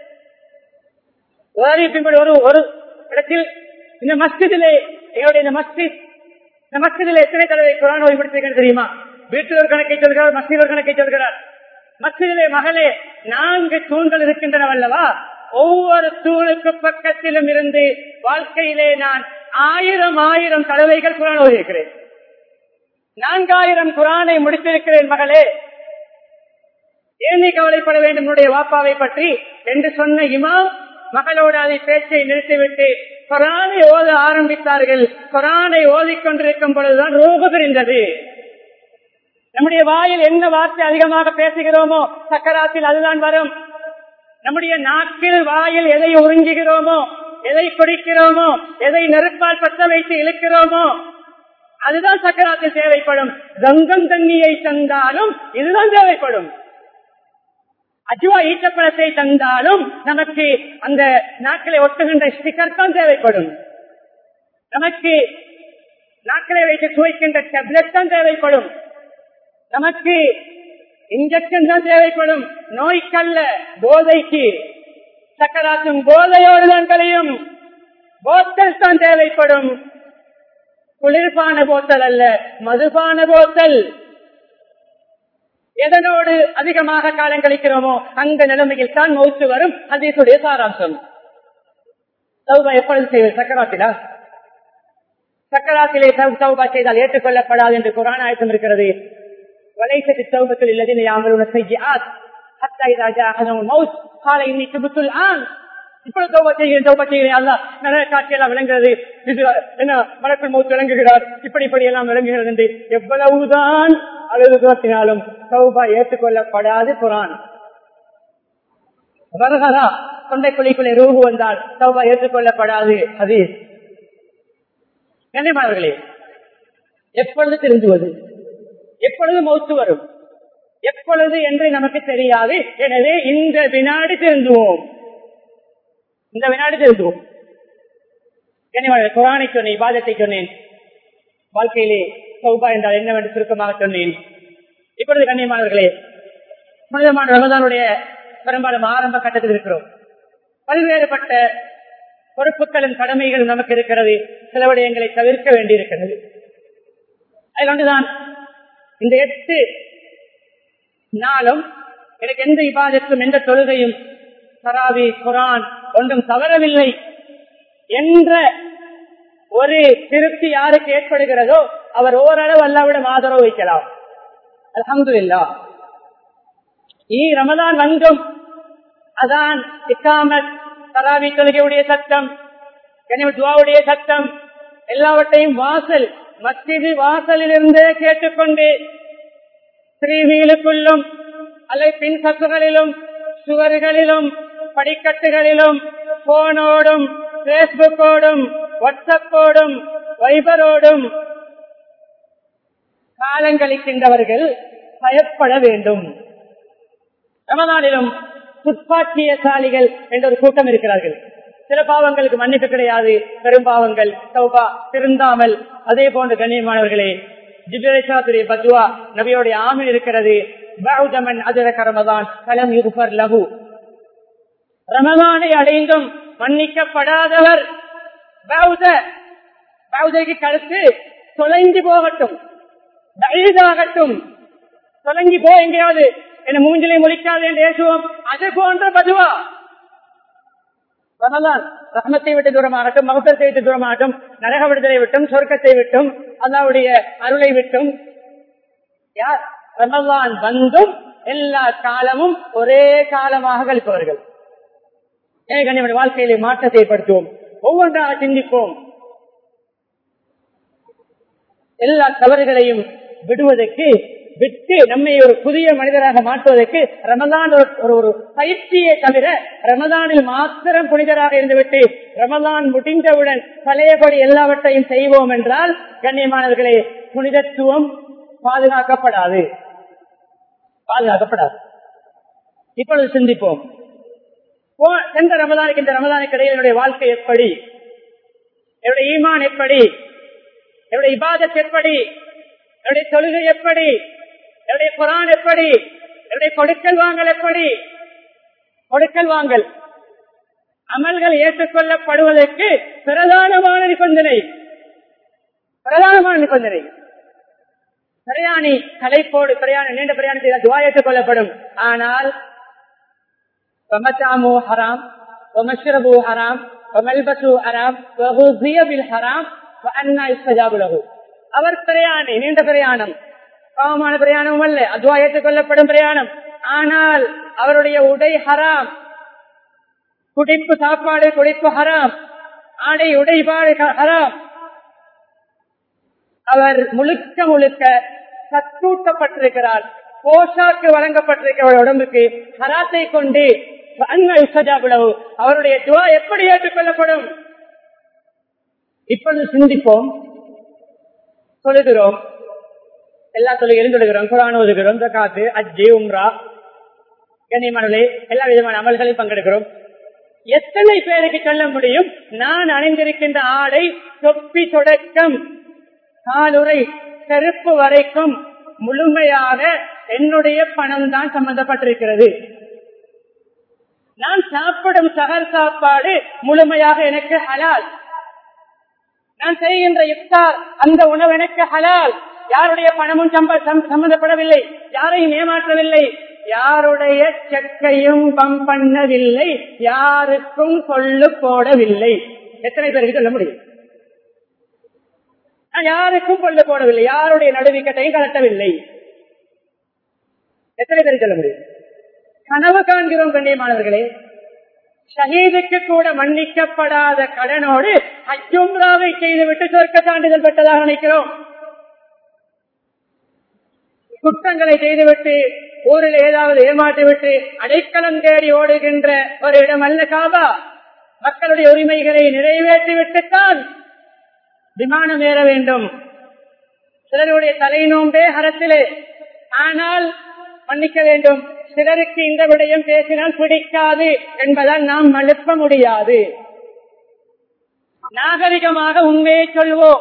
பின்படி ஒரு ஒரு இடத்தில் இந்த மஸ்ஜிதிலே எங்களுடைய இந்த மஸ்ஜித் இந்த மஸ்ஜிதில் எத்தனை தடவை குரான் ஓய்வுபடுத்திருக்கேன் தெரியுமா வீட்டில் ஒரு கணக்கை சொல்கிறார் மஸ்ஜித் ஒரு கணக்கை சொல்கிறார் மஸ்ஜிதிலே மகளே நான்கு தூண்கள் இருக்கின்றன அல்லவா ஒவ்வொரு தூணுக்கு பக்கத்திலும் இருந்து வாழ்க்கையிலே நான் ஆயிரம் ஆயிரம் தடவைகள் குரான் ஓதியிருக்கிறேன் நான்காயிரம் குரானை முடித்திருக்கிறேன் மகளே ஏன் நீ கவலைப்பட வேண்டும் என்னுடைய வாப்பாவை பற்றி என்று சொன்ன இமாம் மகளோடு அதை பேச்சை நிறுத்திவிட்டு கொரானை ஓத ஆரம்பித்தார்கள் கொரானை ஓதிக்கொண்டிருக்கும் பொழுதுதான் ரோகு பிரிந்தது நம்முடைய வாயில் என்ன வார்த்தை அதிகமாக பேசுகிறோமோ சக்கராத்தில் அதுதான் வரும் நம்முடைய நாக்கில் வாயில் எதை உறிஞ்சுகிறோமோ எதை குடிக்கிறோமோ எதை நெருப்பால் பற்ற வைத்து இழுக்கிறோமோ அதுதான் சக்கராத்தில் தேவைப்படும் கங்கம் தண்ணியை தந்தாலும் இதுதான் தேவைப்படும் அஜுவா ஈட்டப்பழத்தை தந்தாலும் நமக்கு அந்த நாட்களை ஒட்டுகின்ற ஸ்டிக்கர் தான் தேவைப்படும் நமக்கு நாட்களை வைத்து துவைக்கின்ற டேப்லெட் தான் தேவைப்படும் நமக்கு இன்ஜெக்ஷன் தான் தேவைப்படும் நோய்க்கல்ல போதைக்கு சக்கராத்தும் போதையோடு தான் கலையும் போத்தல் தான் தேவைப்படும் குளிர்பான போத்தல் அல்ல மதுபான போத்தல் எதனோடு அதிகமாக காலம் கழிக்கிறோமோ அந்த நிலைமையில் தான் மௌத்து வரும் அதீசுடைய சாராம்சம் சௌபா எப்பொழுது செய்வது சக்கராத்திலா சக்கராத்திலே சௌபா செய்தால் ஏற்றுக்கொள்ளப்படாது என்று குரான் ஆயத்தம் இருக்கிறது வலைசதி சௌபத்தில் இல்லதின் யாமலுன செய்யாத் حتى إذا جاءهم الموت قال إني تبت الآن இப்பொழுது தௌபா செய்கிறேன் தௌபா செய்கிறேன் அல்ல நிறைய காட்சியெல்லாம் விளங்குகிறது இது என்ன மலக்குள் மௌத் விளங்குகிறார் இப்படி இப்படி எல்லாம் விளங்குகிறது என்று எவ்வளவுதான் அழுது துரத்தினாலும் தௌபா ஏற்றுக்கொள்ளப்படாது குரான் வருகிறா தொண்டை குழிக்குள்ளே ரூபு வந்தால் தௌபா ஏற்றுக்கொள்ளப்படாது அது கண்ணியமானவர்களே எப்பொழுது திருந்துவது எப்பொழுது மௌத்து வரும் எப்பொழுது என்று நமக்கு தெரியாது எனவே இந்த வினாடி திருந்துவோம் இந்த வினாடி திருந்துவோம் கனிமழை குரானை சொன்னேன் விவாதத்தை சொன்னேன் வாழ்க்கையிலே சௌபா என்றால் என்னவென்று சுருக்கமாக சொன்னேன் இப்பொழுது கண்ணியமானவர்களே புனிதமான ரமதானுடைய பெரும்பாலும் ஆரம்ப கட்டத்தில் இருக்கிறோம் பல்வேறுபட்ட பொறுப்புகளும் கடமைகளும் நமக்கு இருக்கிறது சில விடயங்களை தவிர்க்க வேண்டியிருக்கிறது அதில் ஒன்றுதான் இந்த எட்டு நாளும் எனக்கு எந்த விவாதத்தும் எந்த தொழுகையும் சராவி குரான் ஒன்றும் தவறவில்லை என்ற ஒரு திருப்தி யாருக்கு ஏற்படுகிறதோ அவர் ஓரளவு அல்லாவிடம் ஆதரவு வைக்கலாம் அலமது இல்லா ஈ ரமதான் வந்தும் அதான் இக்காமத் தராவி தொழுகையுடைய சட்டம் துவாவுடைய சட்டம் எல்லாவற்றையும் வாசல் மத்திது வாசலில் இருந்தே கேட்டுக்கொண்டு ஸ்ரீவீலுக்குள்ளும் அல்லது பின் சத்துகளிலும் சுவர்களிலும் படிக்கட்டுகளிலும் போனோடும் பேஸ்புக்கோடும் வாட்ஸ்அப்போடும் வைபரோடும் காலங்களிக்கின்றவர்கள் பயப்பட வேண்டும் ரமதானிலும் துப்பாக்கியசாலிகள் என்ற ஒரு கூட்டம் இருக்கிறார்கள் சில பாவங்களுக்கு மன்னிப்பு கிடையாது பெரும்பாவங்கள் சௌபா திருந்தாமல் அதே போன்ற கண்ணியமானவர்களே ஜிபேஷாத்துடைய பத்வா நபியோடைய ஆமில் இருக்கிறது பௌதமன் அதிரக ரமதான் கலம் யுகுபர் லகு ரமதானை அடைந்தும் மன்னிக்கப்படாதவர் பௌத பௌதைக்கு கருத்து தொலைந்து போகட்டும் தழுதாகட்டும் தொலைங்கி போ எங்கேயாவது என்ன மூஞ்சிலை முடிக்காது என்று ஏசுவோம் அது போன்ற பதுவா ரமலான் ரஹமத்தை விட்டு தூரமாகட்டும் மகப்பத்தை விட்டு தூரமாகட்டும் நரக விடுதலை விட்டும் சொர்க்கத்தை விட்டும் அல்லாவுடைய அருளை விட்டும் யார் ரமலான் வந்தும் எல்லா காலமும் ஒரே காலமாக கழிப்பவர்கள் நம்முடைய வாழ்க்கையிலே மாற்றத்தை ஏற்படுத்துவோம் ஒவ்வொன்றாக சிந்திப்போம் எல்லா தவறுகளையும் விடுவதற்கு விட்டு நம்மை ஒரு புதிய மனிதராக மாற்றுவதற்கு ரமதான் ஒரு ஒரு- ஒரு பயிற்சியை தவிர ரமதானில் மாத்திரம் புனிதராக இருந்துவிட்டு ரமதான் முடிந்தவுடன் பழையபடி எல்லாவற்றையும் செய்வோம் என்றால் கண்ணியமானவர்களே புனிதத்துவம் பாதுகாக்கப்படாது பாதுகாக்கப்படாது இப்பொழுது சிந்திப்போம் போ- சென்ற ரமதானுக்கு இந்த ரமதானுக்கு இடையில் என்னுடைய வாழ்க்கை எப்படி என்னுடைய ஈமான் எப்படி என்னுடைய இபாதத் எப்படி என்னுடைய தொழுகை எப்படி என்னுடைய குரான் எப்படி என்னுடைய கொடுக்கல் வாங்கல் எப்படி கொடுக்கல் வாங்கல் அமல்கள் ஏற்றுக்கொள்ளப்படுவதற்கு பிரதானமான நிபந்தனை பிரதானமான நிபந்தனை பிரயாணி தலைப்போடு பிரயாணம் நீண்ட பிரயாணத்தில் துவா ஏற்றுக்கொள்ளப்படும் ஆனால் فمتعمه حرام ومشربه حرام وملبسه حرام وغذي بالحرام فأنا يستجاب له அவர் பிரயாணி நீண்ட பிரயாணம் பாவமான பிரயாணம் அல்ல அதுவா ஏற்றுக்கொள்ளப்படும் பிரயாணம் ஆனால் அவருடைய உடை ஹராம் குடிப்பு சாப்பாடு குடிப்பு ஹராம் ஆடை உடைபாடு ஹ- ஹராம் அவர் முழுக்க முழுக்க சத்தூட்டப்பட்டிருக்கிறார் போஷாக்கு வழங்கப்பட்டிருக்கிற அவர் உடம்புக்கு ஹராத்தை கொண்டு அன்னை உசஜாபுலவு அவருடைய துவா எப்படி ஏற்றுக்கொள்ளப்படும் இப்பொழுது சிந்திப்போம் தொழுகிறோம் எல்லா தொழிலும் தொழுகிறோம் குரான் ஓதுகிறோம் ஜக்காத்து அஜ்ஜி உம்ரா கண்ணியமானவர்களே எல்லா விதமான அமல்களில் பங்கெடுக்கிறோம் எத்தனை பேருக்கு சொல்ல முடியும் நான் அணிந்திருக்கின்ற ஆடை தொப்பி தொடக்கம் காலுறை செருப்பு வரைக்கும் முழுமையாக என்னுடைய பணம் தான் சம்பந்தப்பட்டிருக்கிறது நான் சாப்பிடும் சகர் சாப்பாடு முழுமையாக எனக்கு ஹலால் நான் செய்கின்ற இஃப்தார் அந்த உணவு எனக்கு ஹலால் யாருடைய பணமும் சம்ப- சம்- சம்பந்தப்படவில்லை யாரையும் ஏமாற்றவில்லை யாருடைய செக்கையும் பம் பண்ணவில்லை யாருக்கும் சொல்லு போடவில்லை எத்தனை பேருக்கு சொல்ல முடியும் நான் யாருக்கும் கொள்ள போடவில்லை யாருடைய நடுவிக்கட்டையும் கலட்டவில்லை எத்தனை பேர் சொல்ல முடியும் கனவு காண்கிறோம் கண்ணியமானவர்களே ஷஹீதுக்கு கூட மன்னிக்கப்படாத கடனோடு அஜும்ராவை செய்துவிட்டு சொர்க்க சான்றிதழ் பெற்றதாக நினைக்கிறோம் குற்றங்களை செய்துவிட்டு ஊரில் ஏதாவது ஏமாற்றிவிட்டு அடைக்கலம் தேடி ஓடுகின்ற ஒரு இடம் அல்ல காபா மக்களுடைய உரிமைகளை நிறைவேற்றிவிட்டுத்தான் விமானம் ஏற வேண்டும் சிலருடைய தலை நோம்பே ஹரத்திலே ஆனால் மன்னிக்க வேண்டும் சிலருக்கு இந்த விடயம் பேசினால் பிடிக்காது என்பதால் நாம் மழுப்ப முடியாது நாகரிகமாக உண்மையை சொல்வோம்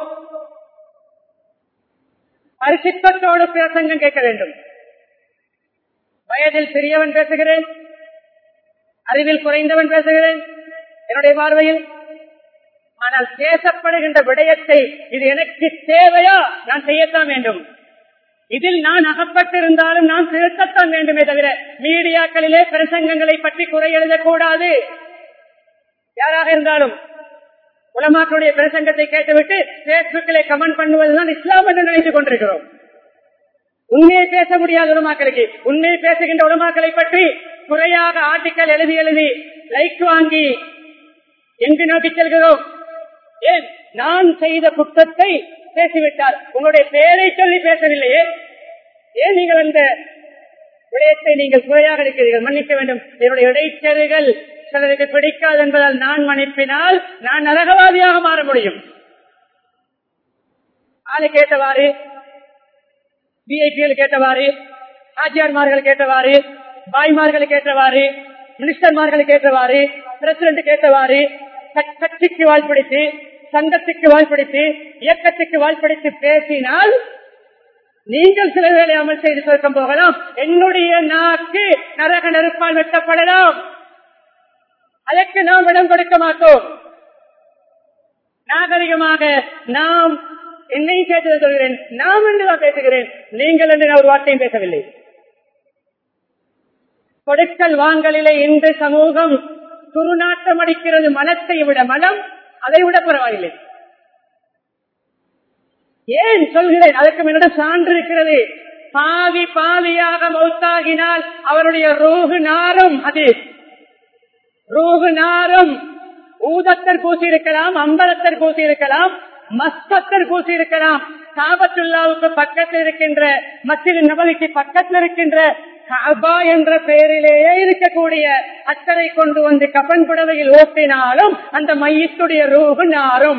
பரிசுத்தத்தோடு பிரசங்கம் கேட்க வேண்டும் வயதில் பெரியவன் பேசுகிறேன் அறிவில் குறைந்தவன் பேசுகிறேன் என்னுடைய பார்வையில் ஆனால் பேசப்படுகின்ற விடயத்தை இது எனக்கு தேவையா நான் செய்யத்தான் வேண்டும் இதில் நான் அகப்பட்டிருந்தாலும் நான் திருத்தத்தான் வேண்டுமே தவிர மீடியாக்களிலே பிரசங்கங்களை பற்றி குறை எழுதக்கூடாது யாராக இருந்தாலும் உலமாக்களுடைய பிரசங்கத்தை கேட்டுவிட்டு பேஸ்புக்கிலே கமெண்ட் பண்ணுவதுதான் இஸ்லாம் என்று நினைத்துக் கொண்டிருக்கிறோம் உண்மையை பேச முடியாத உலமாக்களுக்கு உண்மையை பேசுகின்ற உலமாக்களை பற்றி குறையாக ஆர்டிக்கல் எழுதி எழுதி லைக் வாங்கி எங்கு நோக்கி செல்கிறோம் ஏன் நான் செய்த குற்றத்தை பேசிவிட்டார் உங்களுடைய பெயரை சொல்லி பேசவில்லையே ஏன் நீங்கள் அந்த விடயத்தை நீங்கள் குறையாக இருக்கிறீர்கள் மன்னிக்க வேண்டும் என்னுடைய இடைச்செருகள் சிலருக்கு பிடிக்காது என்பதால் நான் மன்னிப்பினால் நான் நரகவாதியாக மாற முடியும் ஆளை கேட்டவாறு விஐபிஎல் கேட்டவாறு ஆச்சியார்மார்கள் கேட்டவாறு பாய்மார்கள் கேட்டவாறு மினிஸ்டர்மார்கள் கேட்டவாறு பிரசிடண்ட் கேட்டவாறு கட்- கட்சிக்கு வாழ்படுத்தி சங்கத்துக்கு வாழ்படுத்தி இயக்கத்துக்கு வாழ்படுத்தி பேசினால் நீங்கள் சில வேலை அமல் செய்து சொர்க்கம் போகலாம் என்னுடைய நாக்கு நரக நெருப்பால் வெட்டப்படலாம் அதற்கு நாம் இடம் கொடுக்க மாட்டோம் நாகரிகமாக நாம் என்னையும் சேர்த்து சொல்கிறேன் நாம் என்று நான் பேசுகிறேன் நீங்கள் என்று நான் ஒரு வார்த்தையும் பேசவில்லை கொடுக்கல் வாங்கலிலே இந்த சமூகம் துருநாட்டம் அடிக்கிறது மனத்தை விட மனம் அதை விட பரவாயில்லை ஏன் சொல்கிறேன் அதற்கு என்னிடம் சான்று இருக்கிறது பாவி பாவியாக மௌத்தாகினால் அவருடைய ரூகு நாரும் அது ரூகு நாரும் ஊதத்தர் பூசி இருக்கலாம் அம்பலத்தர் பூசி இருக்கலாம் மஸ்தத்தர் பூசி இருக்கலாம் காபத்துல்லாவுக்கு பக்கத்தில் இருக்கின்ற மத்திய நபதிக்கு பக்கத்தில் இருக்கின்ற காபா என்ற பெயரிலேயே இருக்கக்கூடிய அத்தரை கொண்டு வந்து கபன் புடவையில் ஓட்டினாலும் அந்த மையத்துடைய ரூபு நாரும்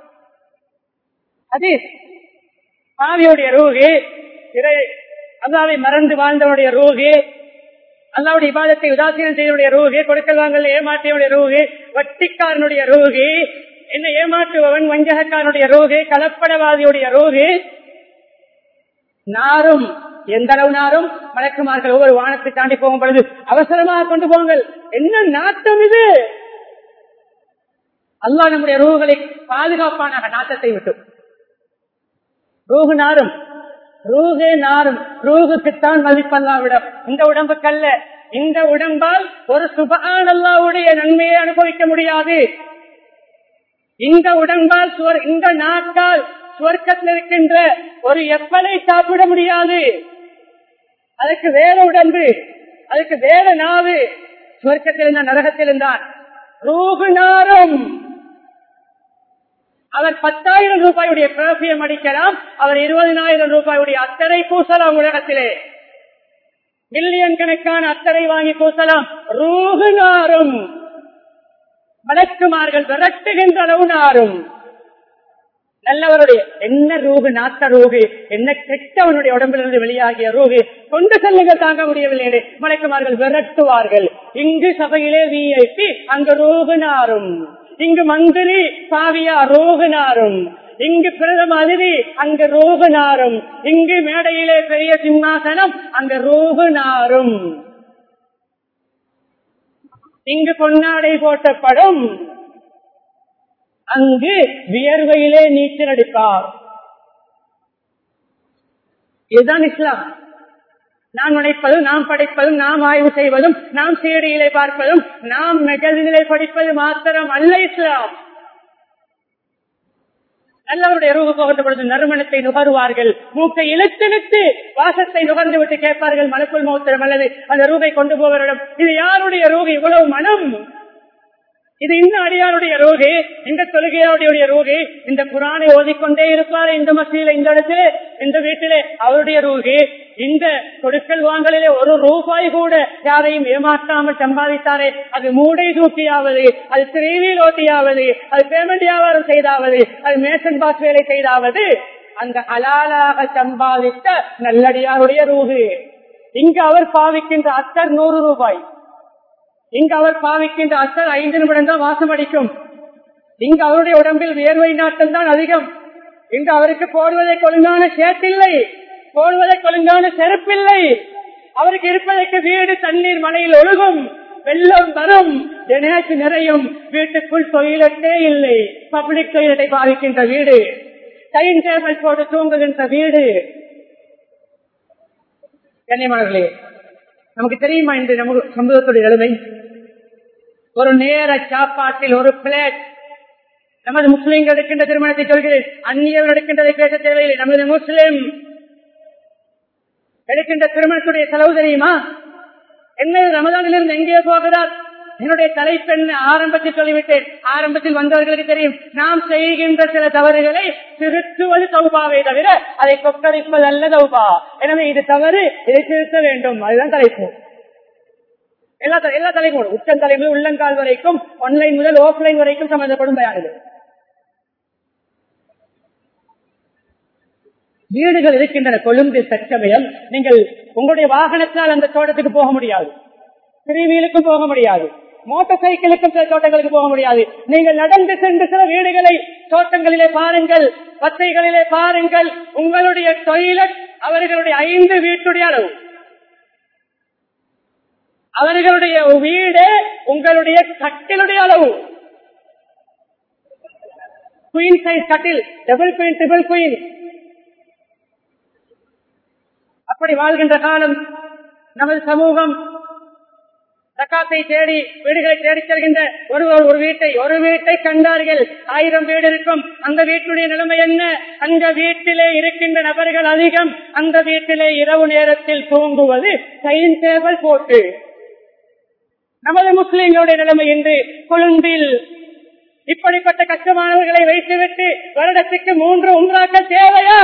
அது பாவியுடைய ரூகு இறை அல்லாவை மறந்து வாழ்ந்தவனுடைய ரூகு அல்லாவுடைய விவாதத்தை உதாசீனம் செய்தவுடைய ரூகு கொடுக்கல் வாங்கல் ஏமாற்றியவுடைய ரூகு வட்டிக்காரனுடைய ரூகு என்ன ஏமாற்றுபவன் வஞ்சகக்காரனுடைய ரோகு கலப்படவாதியுடைய ரோகு நாரும் எந்த அளவு நாரும் மலக்குமார்கள் ஒவ்வொரு வானத்தை தாண்டி போகும் பொழுது அவசரமாக கொண்டு போங்கள் என்ன நாட்டம் இது அல்லா நம்முடைய ரூகளை பாதுகாப்பானாக நாட்டத்தை விட்டு ரூகு நாரும் ரூகே நாரும் ரூகுக்குத்தான் மதிப்பல்லாவிடம் இந்த உடம்புக்கல்ல இந்த உடம்பால் ஒரு சுபான் அல்லாவுடைய நன்மையை அனுபவிக்க முடியாது இந்த உடம்பால் இந்த நாட்கால் சுவர்க்கத்தில் இருக்கின்ற ஒரு எப்பலை சாப்பிட முடியாது அதுக்கு வேற உடம்பு அதுக்கு வேற நாவு சுவர்க்கத்தில் இருந்த நரகத்தில் இருந்தான் ரூகு நாரும் அவர் பத்தாயிரம் ரூபாயுடைய பிரபியம் அடிக்கலாம் அவர் இருபதினாயிரம் ரூபாயுடைய அத்தரை பூசலாம் உலகத்திலே மில்லியன் கணக்கான அத்தரை வாங்கி பூசலாம் ரூகு நாரும் வழக்குமார்கள் விரட்டுகின்ற அளவு நாரும் நல்லவருடைய என்ன ரூகு நாத்த ரூகு என்ன கெட்டவனுடைய உடம்பிலிருந்து வெளியாகிய ரூகு கொண்டு செல்லுங்கள் தாங்க முடியவில்லை மலைக்குமார்கள் விரட்டுவார்கள் இங்கு சபையிலே விஐபி அங்கு ரூகு நாரும் இங்கு மந்திரி பாவியா ரோகு நாரும் இங்கு பிரதம அதிதி அங்கு ரோகு நாரும் இங்கு மேடையிலே பெரிய சிம்மாசனம் அங்கு ரோகு நாரும் இங்கு பொன்னாடை போட்டப்படும் அங்கு வியர்வையிலே நீச்சல் அடிப்பார் இதுதான் இஸ்லாம் நாம் நினைப்பதும் நாம் படிப்பதும் நாம் ஆய்வு செய்வதும் நாம் சீடியிலே பார்ப்பதும் நாம் மெகதிலே படிப்பது மாத்திரம் அல்ல இஸ்லாம் நல்லவருடைய ரூபு போகின்ற பொழுது நறுமணத்தை நுகருவார்கள் மூக்கை இழுத்து இழுத்து வாசத்தை நுகர்ந்து விட்டு கேட்பார்கள் மலக்குள் மௌத்திரம் அல்லது அந்த ரூபை கொண்டு போவரிடம் இது யாருடைய ரூபு இவ்வளவு மனம் இது இந்த அடியாருடைய ரோகு இந்த தொழுகையாருடைய ரோகு இந்த குரானை ஓதிக்கொண்டே இருப்பார் இந்த மசீல இந்த இடத்திலே இந்த வீட்டிலே அவருடைய ரோகு இந்த கொடுக்கல் வாங்கலிலே ஒரு ரூபாய் கூட யாரையும் ஏமாற்றாமல் சம்பாதித்தாரே அது மூடை தூக்கியாவது அது திரைவில் ஓட்டியாவது அது பேமெண்ட் வியாபாரம் செய்தாவது அது மேசன் பாஸ் வேலை செய்தாவது அந்த ஹலாலாக சம்பாதித்த நல்லடியாருடைய ரூகு இங்கு அவர் பாவிக்கின்ற அத்தர் நூறு ரூபாய் இங்கு அவர் பாவிக்கின்ற அசல் ஐந்து நிமிடம் தான் வாசம் அடிக்கும் இங்கு அவருடைய உடம்பில் வியர்வை நாட்டம் தான் அதிகம் இங்கு அவருக்கு போடுவதை கொழுங்கான சேத்தில்லை போடுவதை கொழுங்கான செருப்பில்லை அவருக்கு இருப்பதற்கு வீடு தண்ணீர் மலையில் ஒழுகும் வெள்ளம் வரும் தினேச்சு நிறையும் வீட்டுக்குள் தொழிலட்டே இல்லை பப்ளிக் தொழிலட்டை பாவிக்கின்ற வீடு டைம் டேபிள் போட்டு தூங்குகின்ற வீடு கண்ணியமானர்களே நமக்கு தெரியுமா இந்த நமக்கு சமூகத்துடைய நிலைமை ஒரு நேர சாப்பாட்டில் ஒரு பிளேட் நமது முஸ்லிம்கள் இருக்கின்ற திருமணத்தை சொல்கிறேன் அந்நியவர் எடுக்கின்றதை பேச தேவையில்லை நமது முஸ்லிம் எடுக்கின்ற திருமணத்துடைய செலவு தெரியுமா என்ன ரமதானிலிருந்து எங்கே போகிறார் என்னுடைய தலைப்பெண் ஆரம்பத்தில் சொல்லிவிட்டேன் ஆரம்பத்தில் வந்தவர்களுக்கு தெரியும் நாம் செய்கின்ற சில தவறுகளை திருத்துவது சௌபாவை தவிர அதை கொக்கரிப்பது அல்ல சௌபா எனவே இது தவறு இதை திருத்த வேண்டும் அதுதான் தலைப்பு எல்லா எல்லா தலைப்பும் உச்சம் தலைமை உள்ளங்கால் வரைக்கும் ஆன்லைன் முதல் ஆஃப்லைன் வரைக்கும் சம்பந்தப்படும் பயானது வீடுகள் இருக்கின்றன கொழும்பு தற்சமயம் நீங்கள் உங்களுடைய வாகனத்தால் அந்த தோட்டத்துக்கு போக முடியாது திருவியலுக்கும் போக முடியாது மோட்டார் சைக்கிளுக்கும் சில தோட்டங்களுக்கு போக முடியாது நீங்கள் நடந்து சென்று சில வீடுகளை தோட்டங்களிலே பாருங்கள் பத்தைகளிலே பாருங்கள் உங்களுடைய டொய்லெட் அவர்களுடைய ஐந்து வீட்டுடைய அளவு அவர்களுடைய வீடு உங்களுடைய கட்டிலுடைய அளவு குயின் சைஸ் கட்டில் டபுள் குயின் ட்ரிபிள் குயின் அப்படி வாழ்கின்ற காலம் நமது சமூகம் தக்காத்தை தேடி வீடுகளை தேடி செல்கின்ற ஒருவர் ஒரு வீட்டை ஒரு வீட்டை கண்டார்கள் ஆயிரம் வீடு இருக்கும் அந்த வீட்டுடைய நிலைமை என்ன அந்த வீட்டிலே இருக்கின்ற நபர்கள் அதிகம் அந்த வீட்டிலே இரவு நேரத்தில் தூங்குவது டைம் டேபிள் போட்டு நமது முஸ்லிம்களுடைய நிலைமை என்று கொழும்பில் இப்படிப்பட்ட கஷ்டமானவர்களை வைத்துவிட்டு வருடத்துக்கு மூன்று உம்ராக்கள் தேவையா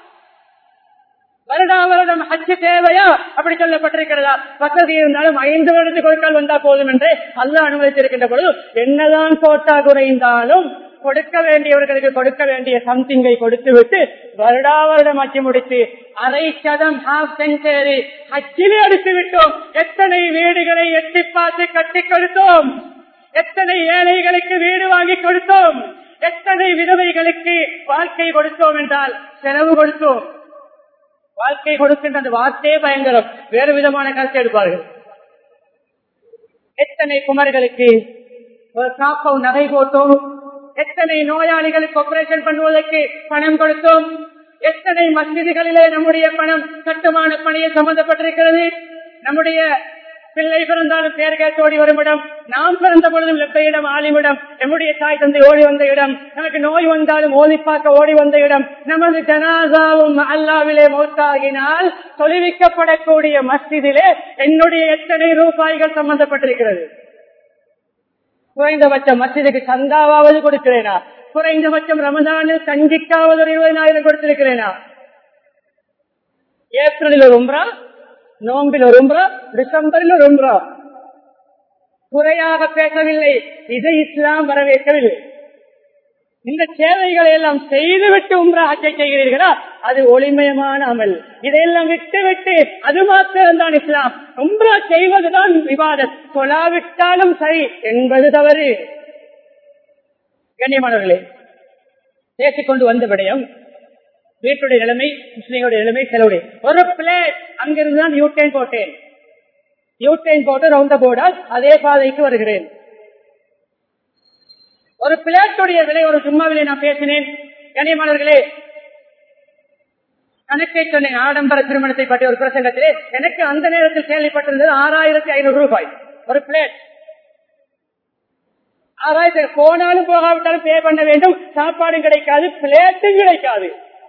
வருடா வருடம் ஹஜ்ஜு தேவையா அப்படி சொல்லப்பட்டிருக்கிறதா வசதி இருந்தாலும் ஐந்து வருடத்துக்கு ஒருக்கால் வந்தா போதும் என்று அல்ல அனுமதித்திருக்கின்ற பொழுது என்னதான் போட்டா குறைந்தாலும் கொடுக்க வேண்டியவர்களுக்கு கொடுக்க வேண்டிய சம்திங்கை கொடுத்து விட்டு வருடா வருடம் அச்சு முடித்து அரை சதம் ஹாஃப் செஞ்சுரி அச்சிலே அடித்து விட்டோம் எத்தனை வீடுகளை எட்டி பார்த்து கட்டி கொடுத்தோம் எத்தனை ஏழைகளுக்கு வீடு வாங்கி கொடுத்தோம் எத்தனை விதவைகளுக்கு வாழ்க்கை கொடுத்தோம் என்றால் செலவு கொடுத்தோம் வாழ்க்கை கொடுக்கின்ற அந்த வார்த்தையே பயங்கரம் வேறு விதமான கருத்து எடுப்பார்கள் எத்தனை குமர்களுக்கு ஒரு காப்பம் நகை போட்டோம் எத்தனை நோயாளிகளுக்கு ஆபரேஷன் பண்ணுவதற்கு பணம் கொடுத்தோம் எத்தனை மசிதிகளிலே நம்முடைய பணம் கட்டுமான பணியில் சம்பந்தப்பட்டிருக்கிறது நம்முடைய பிள்ளை பிறந்தாலும் பேர் கேட்டு ஓடி வரும் இடம் நாம் பிறந்த பொழுதும் லெப்பையிடம் ஆலிமிடம் நம்முடைய தாய் தந்தை ஓடி வந்த இடம் நமக்கு நோய் வந்தாலும் ஓதி பார்க்க ஓடி வந்த இடம் நமது ஜனாசாவும் அல்லாவிலே மௌத்தாகினால் தொழிவிக்கப்படக்கூடிய மஸ்ஜிதிலே என்னுடைய எத்தனை ரூபாய்கள் சம்பந்தப்பட்டிருக்கிறது குறைந்தபட்சம் மசிதுக்கு சந்தாவாவது கொடுக்கிறேனா குறைந்தபட்சம் ரமதானில் கஞ்சிக்காவது ஒரு இருபதாயிரம் கொடுத்திருக்கிறேனா ஏப்ரலில் ஒரு உம்ரா நோம்பில் ஒரு உம்ரா டிசம்பரில் ஒரு உம்ரா குறையாக பேசவில்லை இதை இஸ்லாம் வரவேற்கவில்லை இந்த சேவைகளை எல்லாம் செய்துவிட்டு உம்ரா ஹஜ்ஜை செய்கிறீர்களா அது ஒளிமயமான அமல் இதையெல்லாம் விட்டு விட்டு அது மாத்திரம் தான் இஸ்லாம் உம்ரா செய்வதுதான் விவாதம் சொல்லாவிட்டாலும் சரி என்பது தவறு கண்ணியமானவர்களே பேசிக்கொண்டு வந்த விடயம் வீட்டுடைய நிலைமை முஸ்லீமுடைய நிலைமை செலவுடைய ஒரு பிளேட் அங்கிருந்து தான் யூட்டைன் போட்டேன் யூட்டைன் போட்டு ரவுண்ட போர்டால் அதே பாதைக்கு வருகிறேன் ஒரு பிளேட்டுடைய விலை ஒரு சும்மாவிலே நான் பேசினேன் கனிமலர்களே கணக்கை சொன்னேன் ஆடம்பர திருமணத்தை பற்றிய ஒரு பிரசங்கத்திலே எனக்கு அந்த நேரத்தில் கேள்விப்பட்டிருந்தது ஆறாயிரத்தி ஐநூறு ரூபாய் ஒரு பிளேட் ஆறாயிரத்தி போனாலும் போகாவிட்டாலும் பே பண்ண வேண்டும் சாப்பாடும் கிடைக்காது பிளேட்டும் கிடைக்காது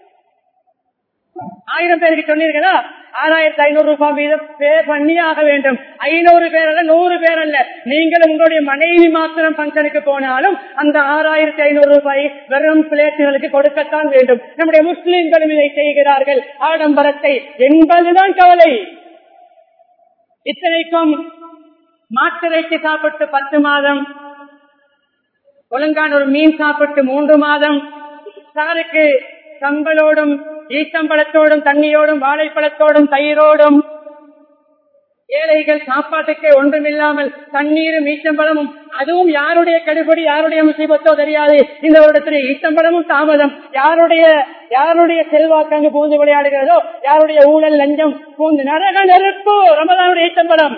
ஆயிரம் பேருக்கு சொன்னீர்களா ஆறாயிரத்தி ஐநூறு ரூபாய் வீதம் பே பண்ணி ஆக வேண்டும் ஐநூறு பேர் அல்ல நூறு பேர் அல்ல நீங்கள் உங்களுடைய மனைவி மாத்திரம் பங்கனுக்கு போனாலும் அந்த ஆறாயிரத்தி ஐநூறு ரூபாய் வெறும் பிளேட்டுகளுக்கு கொடுக்கத்தான் வேண்டும் நம்முடைய முஸ்லிம்களும் இதை செய்கிறார்கள் ஆடம்பரத்தை என்பதுதான் கவலை இத்தனைக்கும் மாட்டிறைச்சி சாப்பிட்டு பத்து மாதம் ஒழுங்கான ஒரு மீன் சாப்பிட்டு மூன்று மாதம் சாருக்கு கம்பளோடும் ஈத்தம்பழத்தோடும் தண்ணியோடும் வாழைப்பழத்தோடும் தயிரோடும் ஏழைகள் சாப்பாட்டுக்கு ஒன்றுமில்லாமல் தண்ணீரும் ஈச்சம்பழமும் அதுவும் யாருடைய கடுபடி யாருடைய முசீபத்தோ தெரியாது இந்த வருடத்தில் ஈச்சம்பழமும் தாமதம் யாருடைய யாருடைய செல்வாக்கு அங்கு பூந்து விளையாடுகிறதோ யாருடைய ஊழல் லஞ்சம் பூந்து நரக நெருப்பு ரமதானுடைய ஈச்சம்பழம்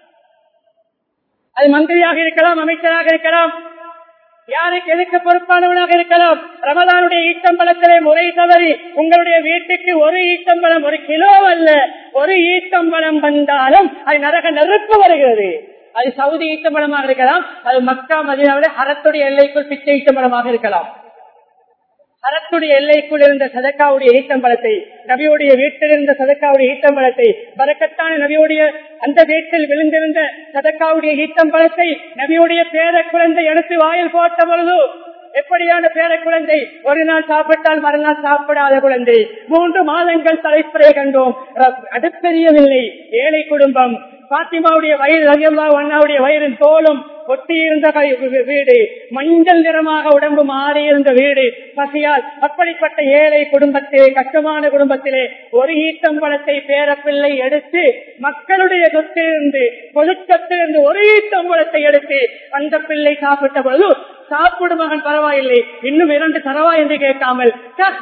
அது மந்திரியாக இருக்கலாம் அமைச்சராக இருக்கலாம் யாருக்கு எதுக்கு பொறுப்பானவனாக இருக்கலாம் ரமதானுடைய ஈட்டம்பழத்திலே முறை தவறி உங்களுடைய வீட்டுக்கு ஒரு ஈட்டம்பழம் ஒரு கிலோ அல்ல ஒரு ஈட்டம்பழம் வந்தாலும் அது நரக நெருப்பு வருகிறது அது சவுதி ஈட்டம்பழமாக இருக்கலாம் அது மக்கா மதினாவிட அறத்துடைய எல்லைக்குள் பிச்சை ஈட்டம்பழமாக இருக்கலாம் அறத்துடைய எல்லைக்குள் இருந்த சதக்காவுடைய ஈட்டம்பழத்தை நபியுடைய வீட்டில் இருந்த சதக்காவுடைய ஈட்டம்பழத்தை பறக்கத்தான நபியுடைய அந்த வீட்டில் விழுந்திருந்த சதக்காவுடைய ஈட்டம்பழத்தை நபியுடைய பேர குழந்தை எடுத்து வாயில் போட்ட பொழுது எப்படியான பேர குழந்தை ஒரு நாள் சாப்பிட்டால் மறுநாள் சாப்பிடாத குழந்தை மூன்று மாதங்கள் தலைப்புறையை கண்டோம் அடுப்பெரியவில்லை ஏழை குடும்பம் பாத்திமாவுடைய வயிறு ரவியல்லா அண்ணாவுடைய வயிறின் தோலும் ஒட்டியிருந்த வீடு மஞ்சள் நிறமாக உடம்பு மாறியிருந்த வீடு பசியால் அப்படிப்பட்ட ஏழை குடும்பத்திலே கஷ்டமான குடும்பத்திலே ஒரு ஈட்டம்பழத்தை பேரப்பிள்ளை எடுத்து மக்களுடைய சொத்திலிருந்து பொதுச்சத்திலிருந்து ஒரு ஈட்டம்பழத்தை எடுத்து அந்த பிள்ளை சாப்பிட்ட பொழுது சாப்பிடும் மகன் பரவாயில்லை இன்னும் இரண்டு தரவா என்று கேட்காமல்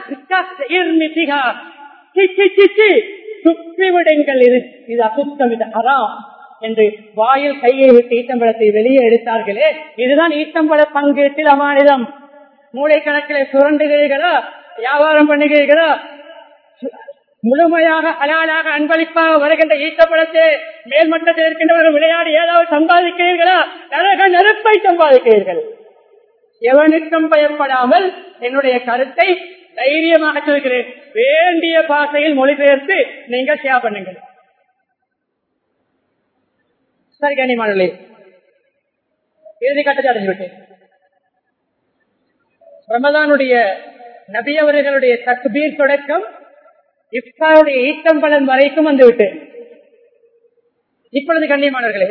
சுற்றிவிடுங்கள் இது இது அசுத்தம் இது அறாம் என்று வாயில் கையை விட்டு ஈட்டம்பழத்தை வெளியே எடுத்தார்களே இதுதான் ஈட்டம்பழ பங்கீட்டில் அமானிதம் மூளை கணக்கில் சுரண்டுகிறீர்களா வியாபாரம் பண்ணுகிறீர்களா முழுமையாக அலாலாக அன்பளிப்பாக வருகின்ற ஈட்டப்படத்தை மேல்மட்டத்தில் இருக்கின்றவர்கள் விளையாடி ஏதாவது சம்பாதிக்கிறீர்களா நரக நெருப்பை சம்பாதிக்கிறீர்கள் எவனுக்கும் பயப்படாமல் என்னுடைய கருத்தை தைரியமாக சொல்கிறேன் வேண்டிய பாஷையில் மொழிபெயர்த்து நீங்கள் ஷேர் பண்ணுங்கள் சரி கனிமானே இறுதி கட்டத்தை அடைஞ்சு விட்டேன் ரமதானுடைய நபி அவர்களுடைய தக்பீர் தொடக்கம் இஃப்தாருடைய ஈட்டம்பலன் வரைக்கும் வந்துவிட்டு இப்பொழுது கண்ணியமானவர்களே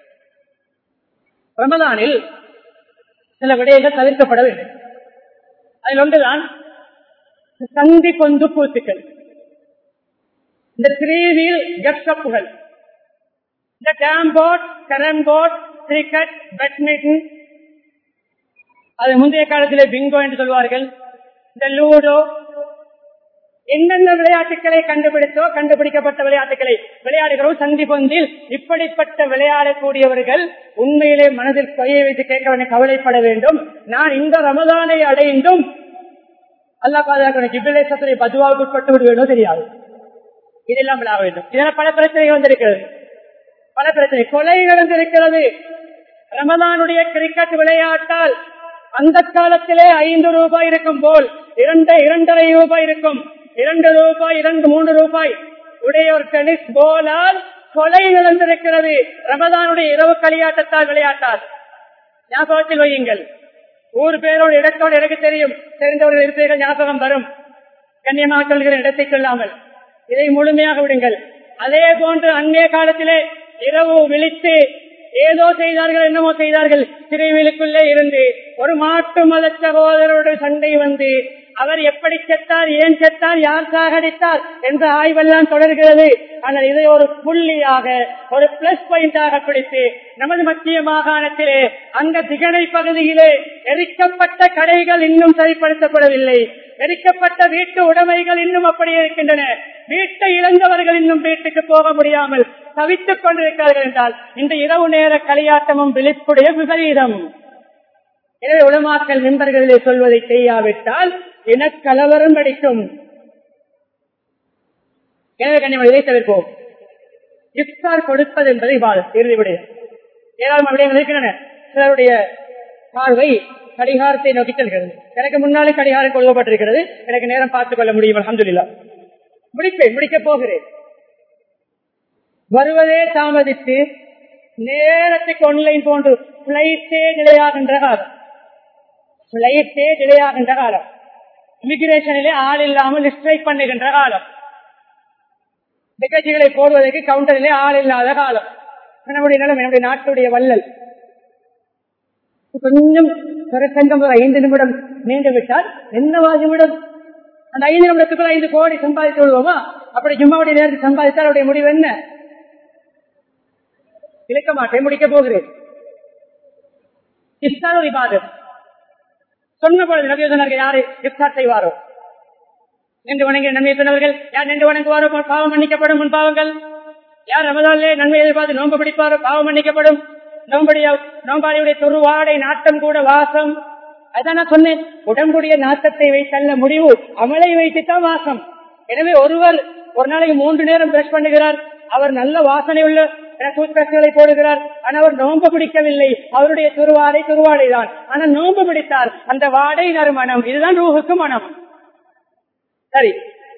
ரமதானில் சில விடயங்கள் தவிர்க்கப்பட வேண்டும் அதில் ஒன்றுதான் சந்தி பொந்து பூத்துக்கள் இந்த த்ரீவீல் கப்கப்புகள் இந்த game board carrom board cricket badminton அது முந்தைய காலத்திலே பிங்கோ என்று சொல்வார்கள் இந்த லூடோ என்னென்ன விளையாட்டுகளை கண்டுபிடித்தோ கண்டுபிடிக்கப்பட்ட விளையாட்டுகளை விளையாடுகிறோம் சந்தி பொந்தில் இப்படிப்பட்ட விளையாடக்கூடியவர்கள் உண்மையிலே மனதில் கையை வைத்து கேட்க வேண்டிய கவலைப்பட வேண்டும் நான் இந்த ரமதானை அடைந்தும் அல்லா பாதுகாக்க ஜிபிலேசத்துடைய பதுவாவுக்கு உட்பட்டு விடுவேனோ தெரியாது இதெல்லாம் விளையாட வேண்டும் இதெல்லாம் பல பிரச்சனைகள் வந்திருக்கிறது பல பிரச்சனை கொலை நடந்திருக்கிறது ரமதானுடைய கிரிக்கெட் விளையாட்டால் அந்த காலத்திலே ஐந்து ரூபாய் இருக்கும் போல் இரண்டு இரண்டரை ரூபாய் இருக்கும் இரண்டு ரூபாய் இரண்டு மூன்று ரூபாய் உடைய ஒரு டென்னிஸ் போலால் கொலை நடந்திருக்கிறது ரமதானுடைய இரவு களியாட்டத்தால் விளையாட்டால் ஞாபகத்தில் வையுங்கள் ஊர் பேரோடு இடத்தோடு எனக்கு தெரியும் தெரிந்தவர்கள் இருப்பீர்கள் ஞாபகம் வரும் கண்ணியமாக சொல்கிற இடத்தை சொல்லாமல் இதை முழுமையாக விடுங்கள் அதே போன்று அந்நிய காலத்திலே இரவு விழித்து ஏதோ செய்தார்கள் என்னமோ செய்தார்கள் சிறைவிலுக்குள்ளே இருந்து ஒரு மாட்டு மத சகோதரரோட சண்டை வந்து அவர் எப்படி செத்தார் ஏன் செத்தார் யார் சாகடித்தார் என்ற ஆய்வெல்லாம் தொடர்கிறது ஆனால் இதை ஒரு புள்ளியாக ஒரு பிளஸ் பாயிண்டாக பிடித்து நமது மத்திய மாகாணத்திலே அந்த திகழை பகுதியிலே எரிக்கப்பட்ட கடைகள் இன்னும் சரிப்படுத்தப்படவில்லை எரிக்கப்பட்ட வீட்டு உடைமைகள் இன்னும் அப்படியே இருக்கின்றன வீட்டை இழந்தவர்கள் இன்னும் வீட்டுக்கு போக முடியாமல் தவித்துக் கொண்டிருக்கிறார்கள் என்றால் இந்த இரவு நேர களியாட்டமும் விழிப்புடைய விபரீதம் எனவே உலமாக்கல் நண்பர்களிலே சொல்வதை செய்யாவிட்டால் இனக்கலவரம் படிக்கும் எனவே கண்ணியம் இதை தவிர்ப்போம் இஃப்தார் கொடுப்பது என்பதை இறுதி விடயம் ஏராளம் விடயங்கள் இருக்கின்றன சிலருடைய பார்வை கடிகாரத்தை நோக்கி செல்கிறது எனக்கு முன்னாலே கடிகாரம் கொள்ளப்பட்டிருக்கிறது எனக்கு நேரம் பார்த்துக் கொள்ள முடியும் அலமதுல்லா முடிப்பேன் முடிக்கப் போகிறேன் வருவதே தாமதித்து நேரத்துக்கு ஒன்லைன் போன்று பிளைட்டே நிலையாகின்ற காலம் பிளைட்டே நிலையாகின்ற காலம் இமிகிரேஷனிலே ஆள் இல்லாமல் ஸ்ட்ரைக் பண்ணுகின்ற காலம் நிகழ்ச்சிகளை போடுவதற்கு கவுண்டரிலே ஆள் இல்லாத காலம் நம்முடைய நிலம் என்னுடைய நாட்டுடைய வள்ளல் கொஞ்சம் பிரசங்கம் ஒரு ஐந்து நிமிடம் நீண்டு விட்டால் என்னவா நிமிடம் அந்த ஐந்து நிமிடத்துக்குள்ள ஐந்து கோடி சம்பாதித்து விடுவோமா அப்படி ஜும்மாவுடைய நேரத்தில் சம்பாதித்தால் அவருடைய முடிவு என்ன இழக்க மாட்டேன் முடிக்க போகிறேன் இஃப்தார் ஒரு இபாதத் சொன்ன பொழுது நபிய சொன்னார்கள் யாரு இஃப்தார் செய்வாரோ நின்று வணங்கிய நன்மை சொன்னவர்கள் யார் நின்று வணங்குவாரோ பாவம் மன்னிக்கப்படும் முன் பாவங்கள் யார் ரமதானிலே நன்மை எதிர்பார்த்து நோன்பு பிடிப்பாரோ பாவம் மன்னிக்கப்படும் நோம்படிய நோம்பாளியுடைய தொருவாடை நாட்டம் கூட வாசம் அதான் நான் சொன்னேன் உடம்புடைய நாட்டத்தை வைத்தல்ல முடிவு அமலை வைத்துத்தான் வாசம் எனவே ஒருவர் ஒரு நாளைக்கு மூன்று நேரம் பிரஷ் பண்ணுகிறார் அவர் நல்ல வாசனை உள்ள டூத்பிரஷ்களை போடுகிறார் ஆனால் அவர் நோன்பு பிடிக்கவில்லை அவருடைய துருவாடை துருவாடை தான் ஆனால் நோன்பு பிடித்தார் அந்த வாடை நறுமணம் இதுதான் ரூஹுக்கு மனம் சரி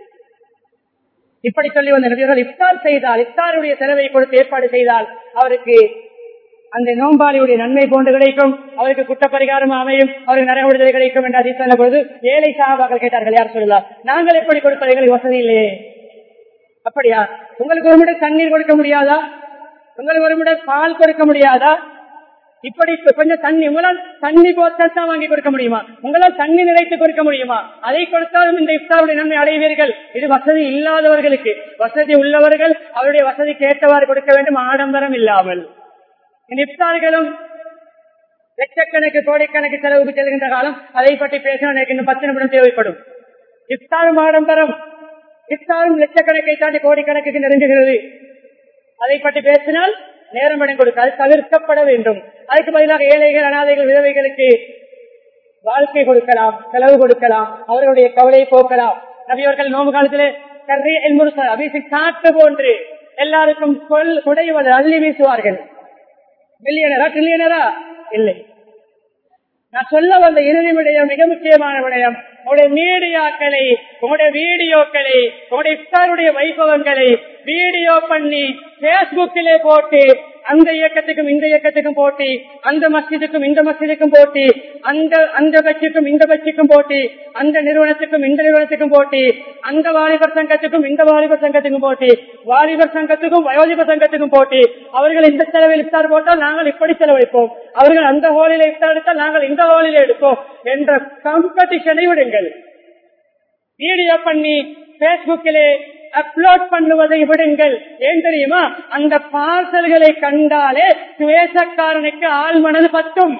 இப்படி சொல்லி வந்த நபியர்கள் இஃப்தார் செய்தால் இஃப்தாருடைய செலவை கொடுத்து ஏற்பாடு செய்தால் அவருக்கு அந்த நோம்பாளியுடைய நன்மை போன்று கிடைக்கும் அவருக்கு குற்றப்பரிகாரம் அமையும் அவருக்கு நரக விடுதலை கிடைக்கும் என்று அதில் சொன்ன பொழுது ஏழை சாபாக்கள் கேட்டார்கள் யார் சொல்லலாம் நாங்கள் எப்படி கொடுப்பது எங்களுக்கு வசதி இல்லையே அப்படியா உங்களுக்கு ஒரு முறை தண்ணீர் கொடுக்க முடியாதா உங்களுக்கு ஒரு முறை பால் கொடுக்க முடியாதா இப்படி கொஞ்சம் தண்ணி உங்களால் தண்ணி போத்தல் தான் வாங்கி கொடுக்க முடியுமா உங்களால் தண்ணி நிறைத்து கொடுக்க முடியுமா அதை கொடுத்தாலும் இந்த இஃப்தாருடைய நன்மை அடைவீர்கள் இது வசதி இல்லாதவர்களுக்கு வசதி உள்ளவர்கள் அவருடைய வசதி கேட்டவாறு கொடுக்க வேண்டும் ஆடம்பரம் இல்லாமல் இஃப்தார்களும் லட்சக்கணக்கு கோடிக்கணக்கு செலவுக்கு செல்கின்ற காலம் அதை பற்றி பேசினா எனக்கு இன்னும் பத்து நிமிடம் தேவைப்படும் இஃப்தாரும் ஆடம்பரம் இஃப்தாரும் லட்சக்கணக்கை தாண்டி கோடிக்கணக்குக்கு நெருங்குகிறது அதை பற்றி பேசினால் நேரம் இடம் கொடுக்காது தவிர்க்கப்பட வேண்டும் அதுக்கு பதிலாக ஏழைகள் அனாதைகள் விதவைகளுக்கு வாழ்க்கை கொடுக்கலாம் செலவு கொடுக்கலாம் அவர்களுடைய கவலையை போக்கலாம் நபியவர்கள் நோம்பு காலத்திலே கர்ரி எல்முருசா அபிசி காட்டு போன்று எல்லாருக்கும் கொள் குடைவது அள்ளி வீசுவார்கள் மில்லியனரா ட்ரில்லியனரா இல்லை நான் சொல்ல வந்த இறுதி விடயம் மிக முக்கியமான விடயம் உங்களுடைய மீடியாக்களை உங்களுடைய வீடியோக்களை உங்களுடைய இஃப்தாருடைய வைபவங்களை வீடியோ பண்ணி பேஸ்புக்கிலே போட்டு அந்த இயக்கத்துக்கும் இந்த இயக்கத்துக்கும் போட்டி அந்த மஸ்ஜிதுக்கும் இந்த மஸ்ஜிதுக்கும் போட்டி அந்த அந்த கட்சிக்கும் இந்த கட்சிக்கும் போட்டி அந்த நிறுவனத்துக்கும் இந்த நிறுவனத்துக்கும் போட்டி அந்த வாலிபர் சங்கத்துக்கும் இந்த வாலிபர் சங்கத்துக்கும் போட்டி வாலிபர் சங்கத்துக்கும் வயோதிபர் சங்கத்துக்கும் போட்டி அவர்கள் இந்த செலவில் இஃப்தார் போட்டால் நாங்கள் இப்படி செலவழிப்போம் அவர்கள் அந்த ஹோலில இஃப்தார் எடுத்தால் நாங்கள் இந்த ஹோலில எடுப்போம் என்ற காம்படிஷனை விடுங்கள் வீடியோ பண்ணி பேஸ்புக்கிலே அப்லோட் பண்ணுவதை விடுங்கள் ஏன் தெரியுமா அந்த பார்சல்களை கண்டாலே சுவேசக்காரனுக்கு ஆள் மனது பத்தும்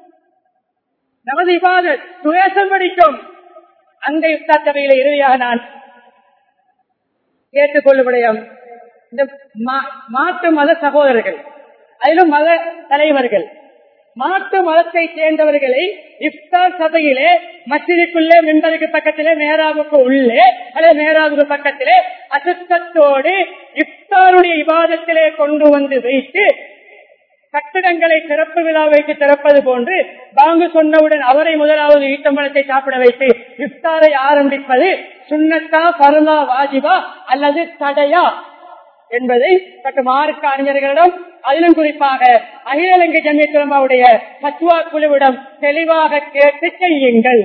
நமது இபாதத் சுவேசம் படிக்கும் அந்த யுத்த சபையில இறுதியாக நான் கேட்டுக்கொள்ளும் விடயம் இந்த மா- மாற்று மத சகோதரர்கள் அதிலும் மத தலைவர்கள் மாற்று மதத்தை சேர்ந்தவர்களை இஃப்தார் சபையிலே மசிதிக்குள்ளே மெம்பருக்கு பக்கத்திலே மேராவுக்கு உள்ளே அல்லது மேராவுக்கு பக்கத்திலே அசுத்தத்தோடு இஃப்தாருடைய விவாதத்திலே கொண்டு வந்து வைத்து கட்டிடங்களை திறப்பு விழா வைத்து திறப்பது போன்று பாங்கு சொன்னவுடன் அவரை முதலாவது ஈட்டம்பழத்தை சாப்பிட வைத்து இஃப்தாரை ஆரம்பிப்பது சுண்ணத்தா பருளா வாஜிபா அல்லது தடையா என்பதை சற்று மார்க்க அறிஞர்களிடம் அதிலும் குறிப்பாக அகில இலங்கை ஜமியத்துலமாவுடைய பத்வா குழுவிடம் தெளிவாக கேட்டு செய்யுங்கள்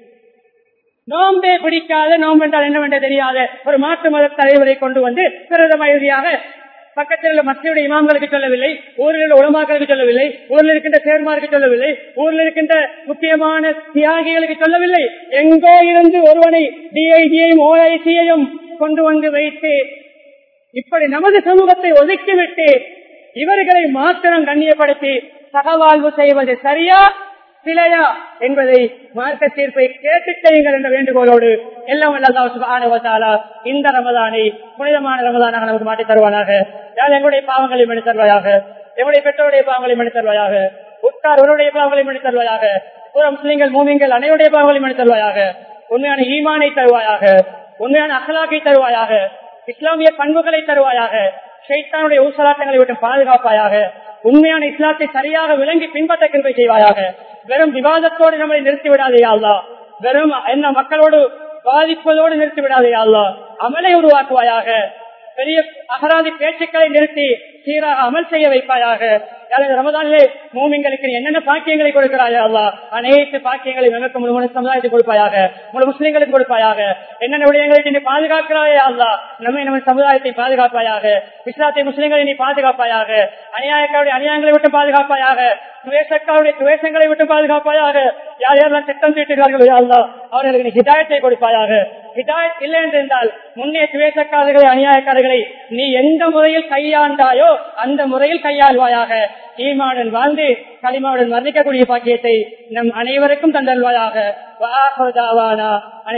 நோம்பே பிடிக்காத நோம்பு என்றால் என்னவென்று தெரியாத ஒரு மாற்று மத தலைவரை கொண்டு வந்து பிரதம இறுதியாக பக்கத்தில் உள்ள மத்தியுடைய இமாம்களுக்கு சொல்லவில்லை ஊரில் உள்ள உலமாக்களுக்கு சொல்லவில்லை ஊரில் இருக்கின்ற சேர்மாருக்கு சொல்லவில்லை ஊரில் இருக்கின்ற முக்கியமான தியாகிகளுக்கு சொல்லவில்லை எங்கோ இருந்து ஒருவனை டிஐஜியையும் ஓஐசியையும் கொண்டு வந்து வைத்து இப்படி நமது சமூகத்தை ஒதுக்கிவிட்டு இவர்களை மாத்திரம் கண்ணியப்படுத்தி சகவாழ்வு செய்வது சரியா சிலையா என்பதை மார்க்க தீர்ப்பை கேட்டு செய்யுங்கள் என்ற வேண்டுகோளோடு எல்லாம் வல்லல்லாஹு சுப்ஹானஹு வ தஆலா இந்த ரமதானை புனிதமான ரமதானாக நமக்கு மாற்றி தருவானாக யார் எங்களுடைய பாவங்களை மணி தருவாயாக எங்களுடைய பெற்றோருடைய பாவங்களை மணி தருவாயாக உட்கார் ஒருடைய பாவங்களை மணி தருவாயாக புற முஸ்லிம்கள் மூமிங்கள் அனைவருடைய பாவங்களை மணி தருவாயாக உண்மையான ஈமானை தருவாயாக உண்மையான அகலாக்கை தருவாயாக இஸ்லாமிய பண்புகளை தருவாயாக ஷைத்தானுடைய ஊசலாட்டங்களை விட்டு பாதுகாப்பாயாக உண்மையான இஸ்லாத்தை சரியாக விளங்கி பின்பற்ற கிருபை செய்வாயாக வெறும் விவாதத்தோடு நம்மளை நிறுத்தி விடாதே அல்லா வெறும் என்ன மக்களோடு பாதிப்பதோடு நிறுத்தி விடாதே அல்லா அமலை உருவாக்குவாயாக பெரிய அகராதி பேச்சுக்களை நிறுத்தி சீராக அமல் செய்ய வைப்பாயாக யாராவது ரமதானிலே மூமிங்களுக்கு நீ என்னென்ன பாக்கியங்களை கொடுக்கிறாயா அல்லா அனைத்து பாக்கியங்களை நமக்கு முழு முழு சமுதாயத்துக்கு கொடுப்பாயாக முழு முஸ்லிம்களுக்கு கொடுப்பாயாக என்னென்ன விடயங்களை நீ பாதுகாக்கிறாயா அல்லா நம்மை நம்ம சமுதாயத்தை பாதுகாப்பாயாக இஸ்லாத்தை முஸ்லிம்களை நீ பாதுகாப்பாயாக அநியாயக்காருடைய அநியாயங்களை விட்டு பாதுகாப்பாயாக துவேசக்காருடைய துவேஷங்களை விட்டு பாதுகாப்பாயாக யார் யாரெல்லாம் திட்டம் தீட்டுகிறார்களோ யா அல்லா அவர்களுக்கு நீ ஹிதாயத்தை கொடுப்பாயாக ஹிதாயத் இல்லை என்றிருந்தால் முன்னே துவேசக்காரர்களை அநியாயக்காரர்களை நீ எந்த முறையில் கையாண்டாயோ அந்த முறையில் கையாள்வாயாக ஈமாவுடன் வாழ்ந்து களிமாவுடன் வர்ணிக்கக்கூடிய பாக்கியத்தை நம் அனைவருக்கும் தந்தல்வாயாக